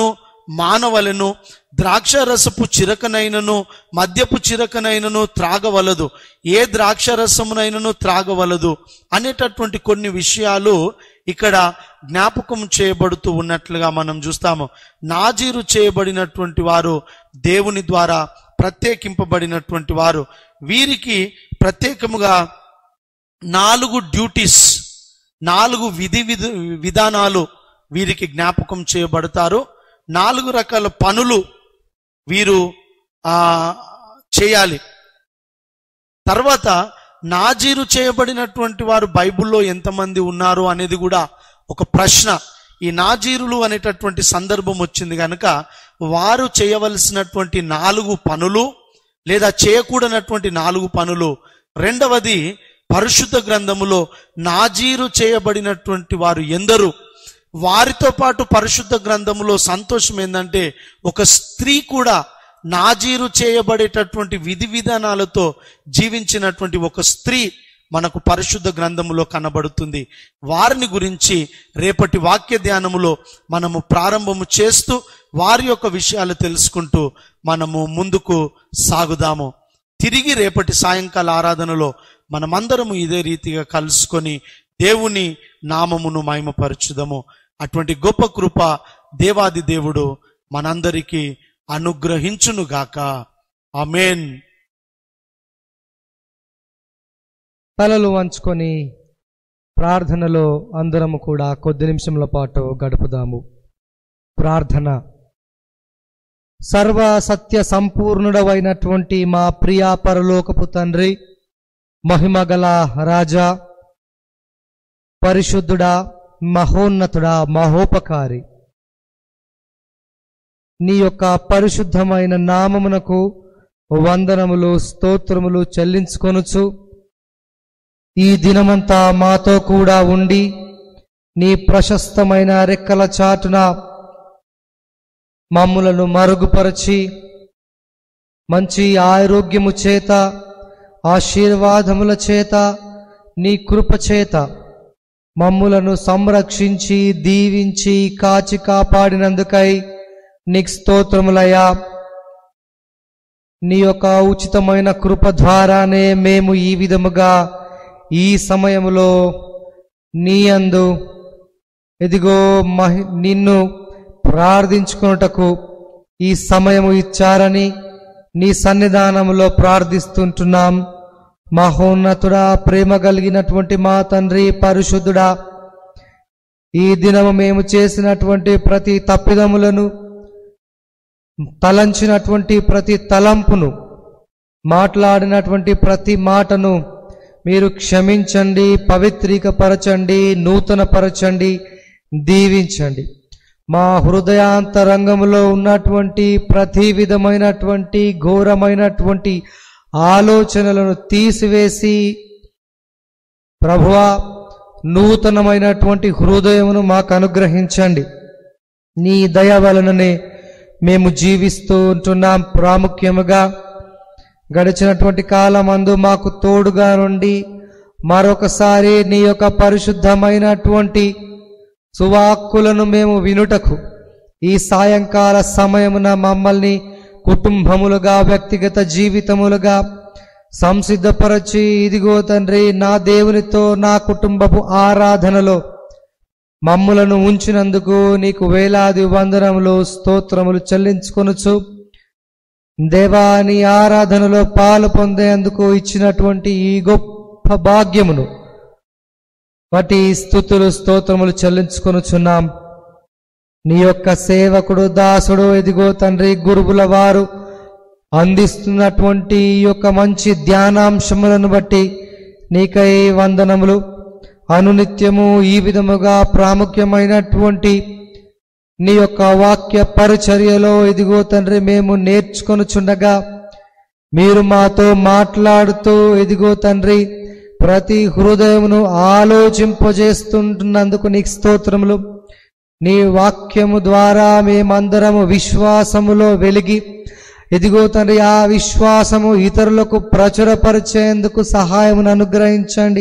మానవలను ద్రాక్షరసపు చిరకనైనను మద్యపు చిరకనైనను త్రాగవలదు ఏ ద్రాక్షరసమునైనను త్రాగవలదు అనేటటువంటి కొన్ని విషయాలు ఇక్కడ జ్ఞాపకం చేయబడుతూ ఉన్నట్లుగా మనం చూస్తాము నాజీరు చేయబడినటువంటి వారు దేవుని ద్వారా ప్రత్యేకింపబడినటువంటి వారు వీరికి ప్రత్యేకముగా నాలుగు డ్యూటీస్ నాలుగు విధి విధి విధానాలు వీరికి జ్ఞాపకం చేయబడతారు నాలుగు రకాల పనులు వీరు ఆ చేయాలి తర్వాత నాజీరు చేయబడినటువంటి వారు బైబిల్లో ఎంతమంది ఉన్నారు అనేది కూడా ఒక ప్రశ్న ఈ నాజీరులు అనేటటువంటి సందర్భం వచ్చింది కనుక వారు చేయవలసినటువంటి నాలుగు పనులు లేదా చేయకూడనటువంటి నాలుగు పనులు రెండవది పరిశుద్ధ గ్రంథములో నాజీరు చేయబడినటువంటి వారు ఎందరు వారితో పాటు పరిశుద్ధ గ్రంథములో సంతోషం ఏంటంటే ఒక స్త్రీ కూడా నాజీరు చేయబడేటటువంటి విధి విధానాలతో జీవించినటువంటి ఒక స్త్రీ మనకు పరిశుద్ధ గ్రంథములో కనబడుతుంది వారిని గురించి రేపటి వాక్య ధ్యానములో మనము ప్రారంభము చేస్తూ వారి యొక్క విషయాలు తెలుసుకుంటూ మనము ముందుకు సాగుదాము తిరిగి రేపటి సాయంకాల ఆరాధనలో మనమందరము ఇదే రీతిగా కలుసుకొని దేవుని నామమును మహిమపరచుదము అటువంటి గొప్ప కృప దేవాది దేవుడు మనందరికీ అనుగ్రహించునుగాక ఆమేన్ తలలు వంచుకొని ప్రార్థనలో అందరము కూడా కొద్ది నిమిషముల పాటు గడుపుదాము ప్రార్థన సర్వ సత్య సంపూర్ణుడవైనటువంటి మా ప్రియా పరలోకపు తండ్రి మహిమగల రాజా పరిశుద్ధుడా మహోన్నతుడా మహోపకారి నీ యొక్క పరిశుద్ధమైన నామమునకు వందనములు స్తోత్రములు చెల్లించుకొనుచు ఈ దినమంతా మాతో కూడా ఉండి నీ ప్రశస్తమైన రెక్కల చాటున మమ్ములను మరుగుపరచి మంచి ఆరోగ్యము చేత ఆశీర్వాదముల చేత నీ కృప చేత మమ్ములను సంరక్షించి దీవించి కాచి కాపాడినందుకై నీకు స్తోత్రములయ్యా నీ యొక్క ఉచితమైన కృప ద్వారానే మేము ఈ విధముగా ఈ సమయములో నీ అందు ఎదిగో మహి నిన్ను ప్రార్థించుకున్నటకు ఈ సమయము ఇచ్చారని నీ సన్నిధానములో ప్రార్థిస్తుంటున్నాం మహోన్నతుడా ప్రేమ కలిగినటువంటి మా తండ్రి పరిశుద్ధుడా ఈ దినము మేము చేసినటువంటి ప్రతి తప్పిదములను తలంచినటువంటి ప్రతి తలంపును మాట్లాడినటువంటి ప్రతి మాటను మీరు క్షమించండి పవిత్రీకపరచండి నూతనపరచండి దీవించండి మా హృదయాంతరంగంలో ఉన్నటువంటి ప్రతి విధమైనటువంటి ఘోరమైనటువంటి ఆలోచనలను తీసివేసి ప్రభువా నూతనమైనటువంటి హృదయమును మాకు అనుగ్రహించండి నీ దయ వలననే మేము జీవిస్తూ ఉంటున్నాం ప్రాముఖ్యముగా గడిచినటువంటి కాలమందు మాకు తోడుగా నుండి మరొకసారి నీ యొక్క పరిశుద్ధమైనటువంటి సువాక్కులను మేము వినుటకు ఈ సాయంకాల సమయమున మమ్మల్ని కుటుంబములుగా వ్యక్తిగత జీవితములుగా సంసిద్ధపరచి ఇదిగో తండ్రి నా దేవునితో నా కుటుంబపు ఆరాధనలో మమ్ములను ఉంచినందుకు నీకు వేలాది వందనములు స్తోత్రములు చెల్లించుకొనుచు దేవా నీ ఆరాధనలో పాలు పొందేందుకు ఇచ్చినటువంటి ఈ గొప్ప భాగ్యమును వాటి స్థుతులు స్తోత్రములు చెల్లించుకొనుచున్నాం నీ యొక్క సేవకుడు దాసుడు ఎదిగో తండ్రి గురువుల వారు అందిస్తున్నటువంటి ఈ యొక్క మంచి ధ్యానాంశములను బట్టి నీకై వందనములు అనునిత్యము ఈ విధముగా ప్రాముఖ్యమైనటువంటి నీ యొక్క వాక్య పరిచర్యలో ఇదిగో తండ్రి మేము నేర్చుకొనుచుండగా మీరు మాతో మాట్లాడుతూ ఇదిగో తండ్రి ప్రతి హృదయమును ఆలోచింపజేస్తుంటున్నందుకు నీకు స్తోత్రములు నీ వాక్యము ద్వారా మేమందరము విశ్వాసములో వెలిగి ఇదిగో తండ్రి ఆ విశ్వాసము ఇతరులకు ప్రచురపరిచేందుకు సహాయమును అనుగ్రహించండి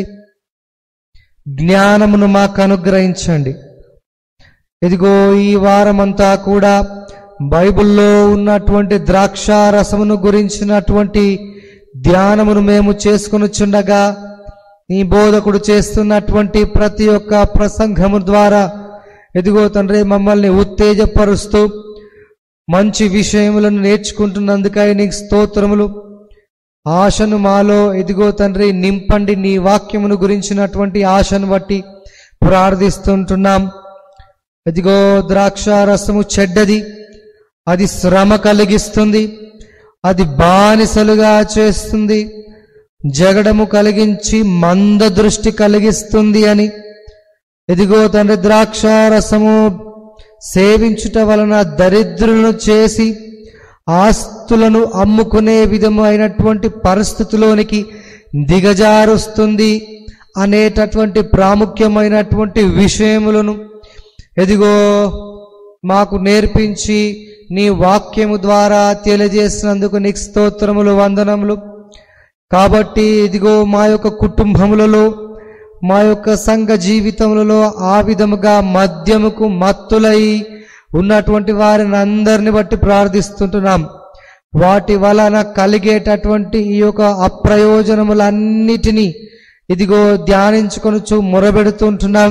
జ్ఞానమును మాకు అనుగ్రహించండి ఇదిగో ఈ వారమంతా కూడా బైబిల్లో ఉన్నటువంటి ద్రాక్ష రసమును గురించినటువంటి ధ్యానమును మేము చేసుకొనుచుండగా నీ బోధకుడు చేస్తున్నటువంటి ప్రతి ఒక్క ప్రసంగము ద్వారా ఎదిగో తండ్రి మమ్మల్ని ఉత్తేజపరుస్తూ మంచి విషయములను నేర్చుకుంటున్నందుకై నీకు స్తోత్రములు ఆశను మాలో ఎదిగో తండ్రి నింపండి నీ వాక్యమును గురించినటువంటి ఆశను బట్టి ప్రార్థిస్తుంటున్నాం ఎదిగో ద్రాక్ష రసము చెడ్డది అది శ్రమ కలిగిస్తుంది అది బానిసలుగా చేస్తుంది జగడము కలిగించి మంద దృష్టి కలిగిస్తుంది అని ఎదిగో తండ్రి ద్రాక్ష రసము సేవించుట వలన దరిద్రులను చేసి ఆస్తులను అమ్ముకునే విధమైనటువంటి పరిస్థితిలోనికి దిగజారుస్తుంది అనేటటువంటి ప్రాముఖ్యమైనటువంటి విషయములను ఎదిగో మాకు నేర్పించి నీ వాక్యము ద్వారా తెలియజేసినందుకు నీకు స్తోత్రములు వందనములు కాబట్టి ఇదిగో మా యొక్క కుటుంబములలో మా యొక్క సంఘ జీవితములలో ఆ విధముగా మద్యముకు మత్తులై ఉన్నటువంటి వారిని అందరిని బట్టి ప్రార్థిస్తుంటున్నాం వాటి వలన కలిగేటటువంటి ఈ యొక్క అప్రయోజనములన్నిటినీ ఇదిగో ధ్యానించుకొనుచు మొరబెడుతుంటున్నాం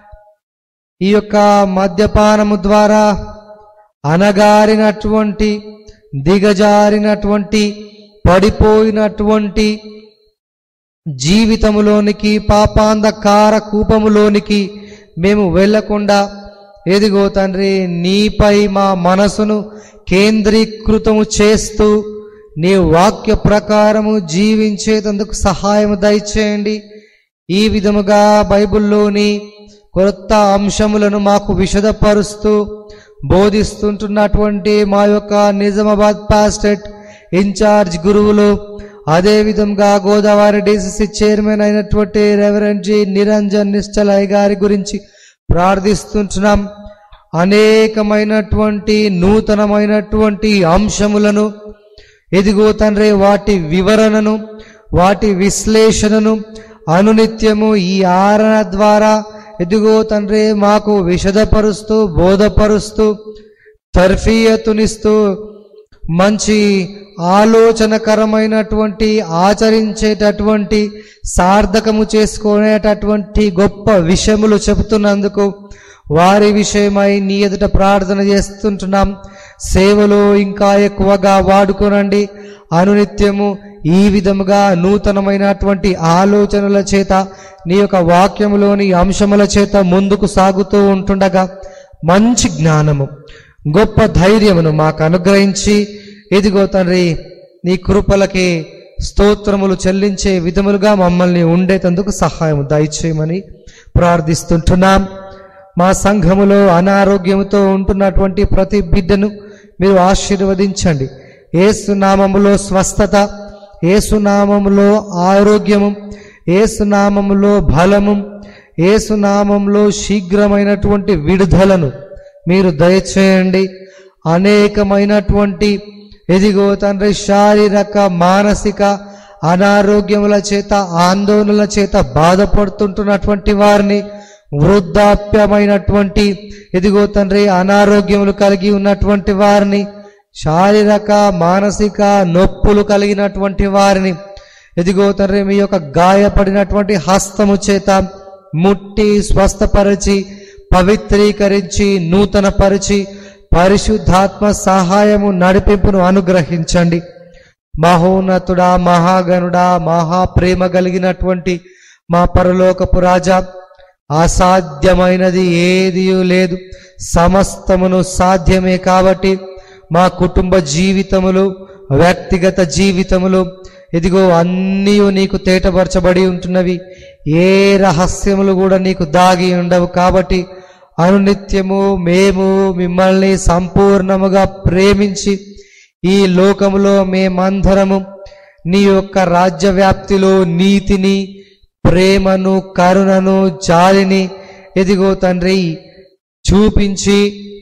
ఈ యొక్క మద్యపానము ద్వారా అనగారినటువంటి దిగజారినటువంటి పడిపోయినటువంటి జీవితములోనికి పాపాంధకార కూపములోనికి మేము వెళ్ళకుండా ఎదిగో తండ్రి నీపై మా మనసును కేంద్రీకృతము చేస్తూ నీ వాక్య ప్రకారము జీవించేందుకు సహాయము దయచేయండి ఈ విధముగా బైబిల్లోని కొత్త అంశములను మాకు విశదపరుస్తూ బోధిస్తుంటున్నటువంటి మా యొక్క నిజామాబాద్ పాస్టెట్ ఇన్ఛార్జ్ గురువులు అదే విధంగా గోదావరి డిసిసి చైర్మన్ అయినటువంటి రెవరెండ్ జి నిరంజన్ నిశ్చలయ్య గారి గురించి ప్రార్థిస్తుంటున్నాం అనేకమైనటువంటి నూతనమైనటువంటి అంశములను ఎదిగో తండ్రి వాటి వివరణను వాటి విశ్లేషణను అనునిత్యము ఈ ఆరణ ద్వారా ఎదిగో తండ్రి మాకు విషదపరుస్తూ బోధపరుస్తూ తర్ఫీయతునిస్తూ మంచి ఆలోచనకరమైనటువంటి ఆచరించేటటువంటి సార్థకము చేసుకునేటటువంటి గొప్ప విషయములు చెబుతున్నందుకు వారి విషయమై నీ ఎదుట ప్రార్థన చేస్తుంటున్నాం సేవలో ఇంకా ఎక్కువగా వాడుకోనండి అనునిత్యము ఈ విధముగా నూతనమైనటువంటి ఆలోచనల చేత నీ యొక్క వాక్యములోని అంశముల చేత ముందుకు సాగుతూ ఉంటుండగా మంచి జ్ఞానము గొప్ప ధైర్యమును మాకు అనుగ్రహించి ఇదిగో తండ్రి నీ కృపలకి స్తోత్రములు చెల్లించే విధములుగా మమ్మల్ని ఉండేటందుకు సహాయం దయచేయమని ప్రార్థిస్తుంటున్నాం మా సంఘములో అనారోగ్యముతో ఉంటున్నటువంటి ప్రతి బిడ్డను మీరు ఆశీర్వదించండి ఏసునామములో స్వస్థత ఏసునామములో ఆరోగ్యము ఏసునామములో బలము ఏసునామంలో శీఘ్రమైనటువంటి విడుదలను మీరు దయచేయండి అనేకమైనటువంటి ఎదిగో తండ్రి శారీరక మానసిక అనారోగ్యముల చేత ఆందోళనల చేత బాధపడుతుంటున్నటువంటి వారిని వృద్ధాప్యమైనటువంటి ఎదిగో తండ్రి అనారోగ్యములు కలిగి ఉన్నటువంటి వారిని శారీరక మానసిక నొప్పులు కలిగినటువంటి వారిని ఎదిగో తండ్రి మీ యొక్క గాయపడినటువంటి హస్తము చేత ముట్టి స్వస్థపరిచి పవిత్రీకరించి నూతనపరిచి పరిశుద్ధాత్మ సహాయము నడిపింపును అనుగ్రహించండి మహోన్నతుడా మహాగణుడా మహాప్రేమ కలిగినటువంటి మా పరలోకపు రాజా అసాధ్యమైనది ఏది లేదు సమస్తమును సాధ్యమే కాబట్టి మా కుటుంబ జీవితములు వ్యక్తిగత జీవితములు ఇదిగో అన్నీ నీకు తేటపరచబడి ఉంటున్నవి ఏ రహస్యములు కూడా నీకు దాగి ఉండవు కాబట్టి అనునిత్యము మేము మిమ్మల్ని సంపూర్ణముగా ప్రేమించి ఈ లోకములో మేమందరము నీ యొక్క రాజ్య వ్యాప్తిలో నీతిని ప్రేమను కరుణను జాలిని ఎదిగో తండ్రి చూపించి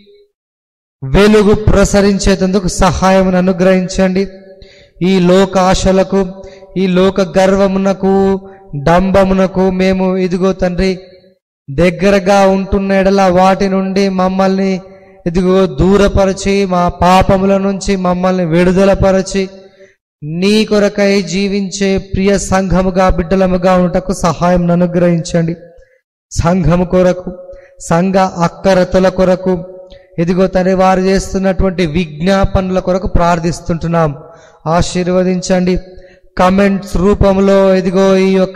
వెలుగు ప్రసరించేందుకు సహాయమును అనుగ్రహించండి ఈ లోక ఆశలకు ఈ లోక గర్వమునకు డంబమునకు మేము ఇదిగో తండ్రి దగ్గరగా ఉంటున్న ఎడల వాటి నుండి మమ్మల్ని ఇదిగో దూరపరచి మా పాపముల నుంచి మమ్మల్ని విడుదలపరచి నీ కొరకై జీవించే ప్రియ సంఘముగా బిడ్డలముగా ఉంటకు సహాయం అనుగ్రహించండి సంఘము కొరకు సంఘ అక్కరతల కొరకు ఇదిగో తన వారు చేస్తున్నటువంటి విజ్ఞాపనల కొరకు ప్రార్థిస్తుంటున్నాం ఆశీర్వదించండి కమెంట్స్ రూపంలో ఇదిగో ఈ యొక్క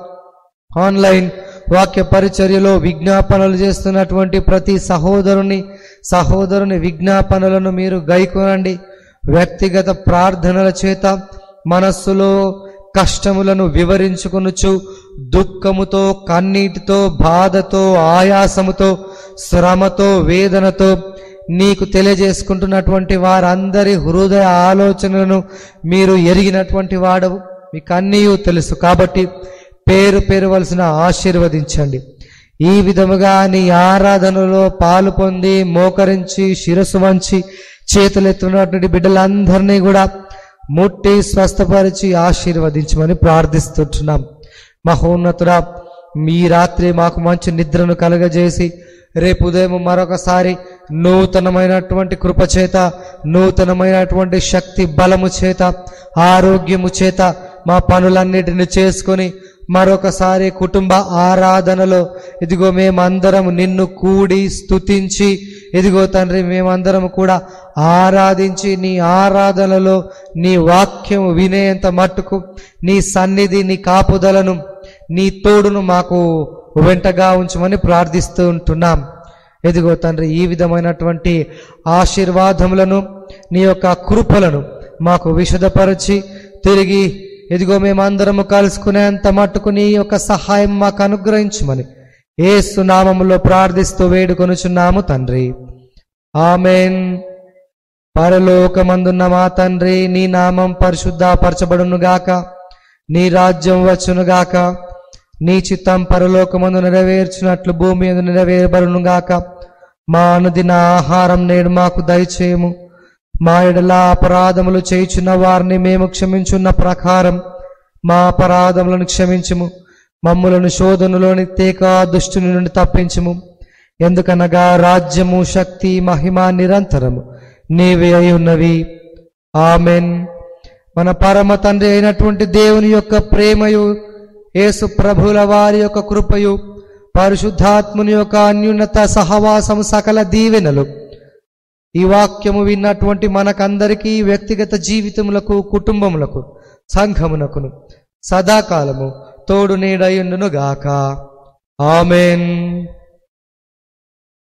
ఆన్లైన్ వాక్య పరిచర్యలో విజ్ఞాపనలు చేస్తున్నటువంటి ప్రతి సహోదరుని సహోదరుని విజ్ఞాపనలను మీరు గైకొనండి వ్యక్తిగత ప్రార్థనల చేత మనస్సులో కష్టములను వివరించుకొనుచు దుఃఖముతో కన్నీటితో బాధతో ఆయాసముతో శ్రమతో వేదనతో నీకు తెలియజేసుకుంటున్నటువంటి వారందరి హృదయ ఆలోచనలను మీరు ఎరిగినటువంటి వాడవు మీకు అన్నీ తెలుసు కాబట్టి పేరు పేరువలసిన ఆశీర్వదించండి ఈ విధముగా నీ ఆరాధనలో పాలు పొంది మోకరించి శిరస్సు వంచి చేతులెత్తున్నటువంటి బిడ్డలందరినీ కూడా ముట్టి స్వస్థపరిచి ఆశీర్వదించమని ప్రార్థిస్తుంటున్నాం మహోన్నతుడా మీ రాత్రి మాకు మంచి నిద్రను కలగజేసి రేపు ఉదయం మరొకసారి నూతనమైనటువంటి కృప చేత నూతనమైనటువంటి శక్తి బలము చేత ఆరోగ్యము చేత మా పనులన్నిటిని చేసుకొని మరొకసారి కుటుంబ ఆరాధనలో ఇదిగో మేమందరం నిన్ను కూడి స్తుతించి ఇదిగో తండ్రి మేమందరం కూడా ఆరాధించి నీ ఆరాధనలో నీ వాక్యం వినేంత మట్టుకు నీ సన్నిధి నీ కాపుదలను నీ తోడును మాకు వెంటగా ఉంచమని ప్రార్థిస్తూ ఉంటున్నాం ఎదిగో తండ్రి ఈ విధమైనటువంటి ఆశీర్వాదములను నీ యొక్క కృపలను మాకు విశదపరిచి తిరిగి ఎదిగో మేమందరము కలుసుకునేంత మట్టుకు నీ యొక్క సహాయం మాకు అనుగ్రహించమని ఏసు నామములో ప్రార్థిస్తూ వేడుకొనుచున్నాము తండ్రి ఆమెన్ పరలోకమందున్న మా తండ్రి నీ నామం పరిశుద్ధపరచబడునుగాక నీ రాజ్యం వచ్చునుగాక నీ చిత్తం పరలోకమందు నెరవేర్చినట్లు భూమి మీద నెరవేరబడునుగాక మా అనుదిన ఆహారం నేడు మాకు దయచేయము మా ఎడల అపరాధములు చేయుచున్న వారిని మేము క్షమించున్న ప్రకారం మా అపరాధములను క్షమించుము మమ్ములను శోధనలోని తేక దుష్టుని నుండి తప్పించుము ఎందుకనగా రాజ్యము శక్తి మహిమ నిరంతరము నీవే అయి ఉన్నవి ఆమెన్ మన పరమ తండ్రి అయినటువంటి దేవుని యొక్క ప్రేమయు యేసు ప్రభుల వారి యొక్క కృపయు పరిశుద్ధాత్ముని యొక్క అన్యున్నత సహవాసము సకల దీవెనలు ఈ వాక్యము విన్నటువంటి మనకందరికీ వ్యక్తిగత జీవితములకు కుటుంబములకు సంఘమునకును సదాకాలము తోడు నీడయుండును గాక ఆమెన్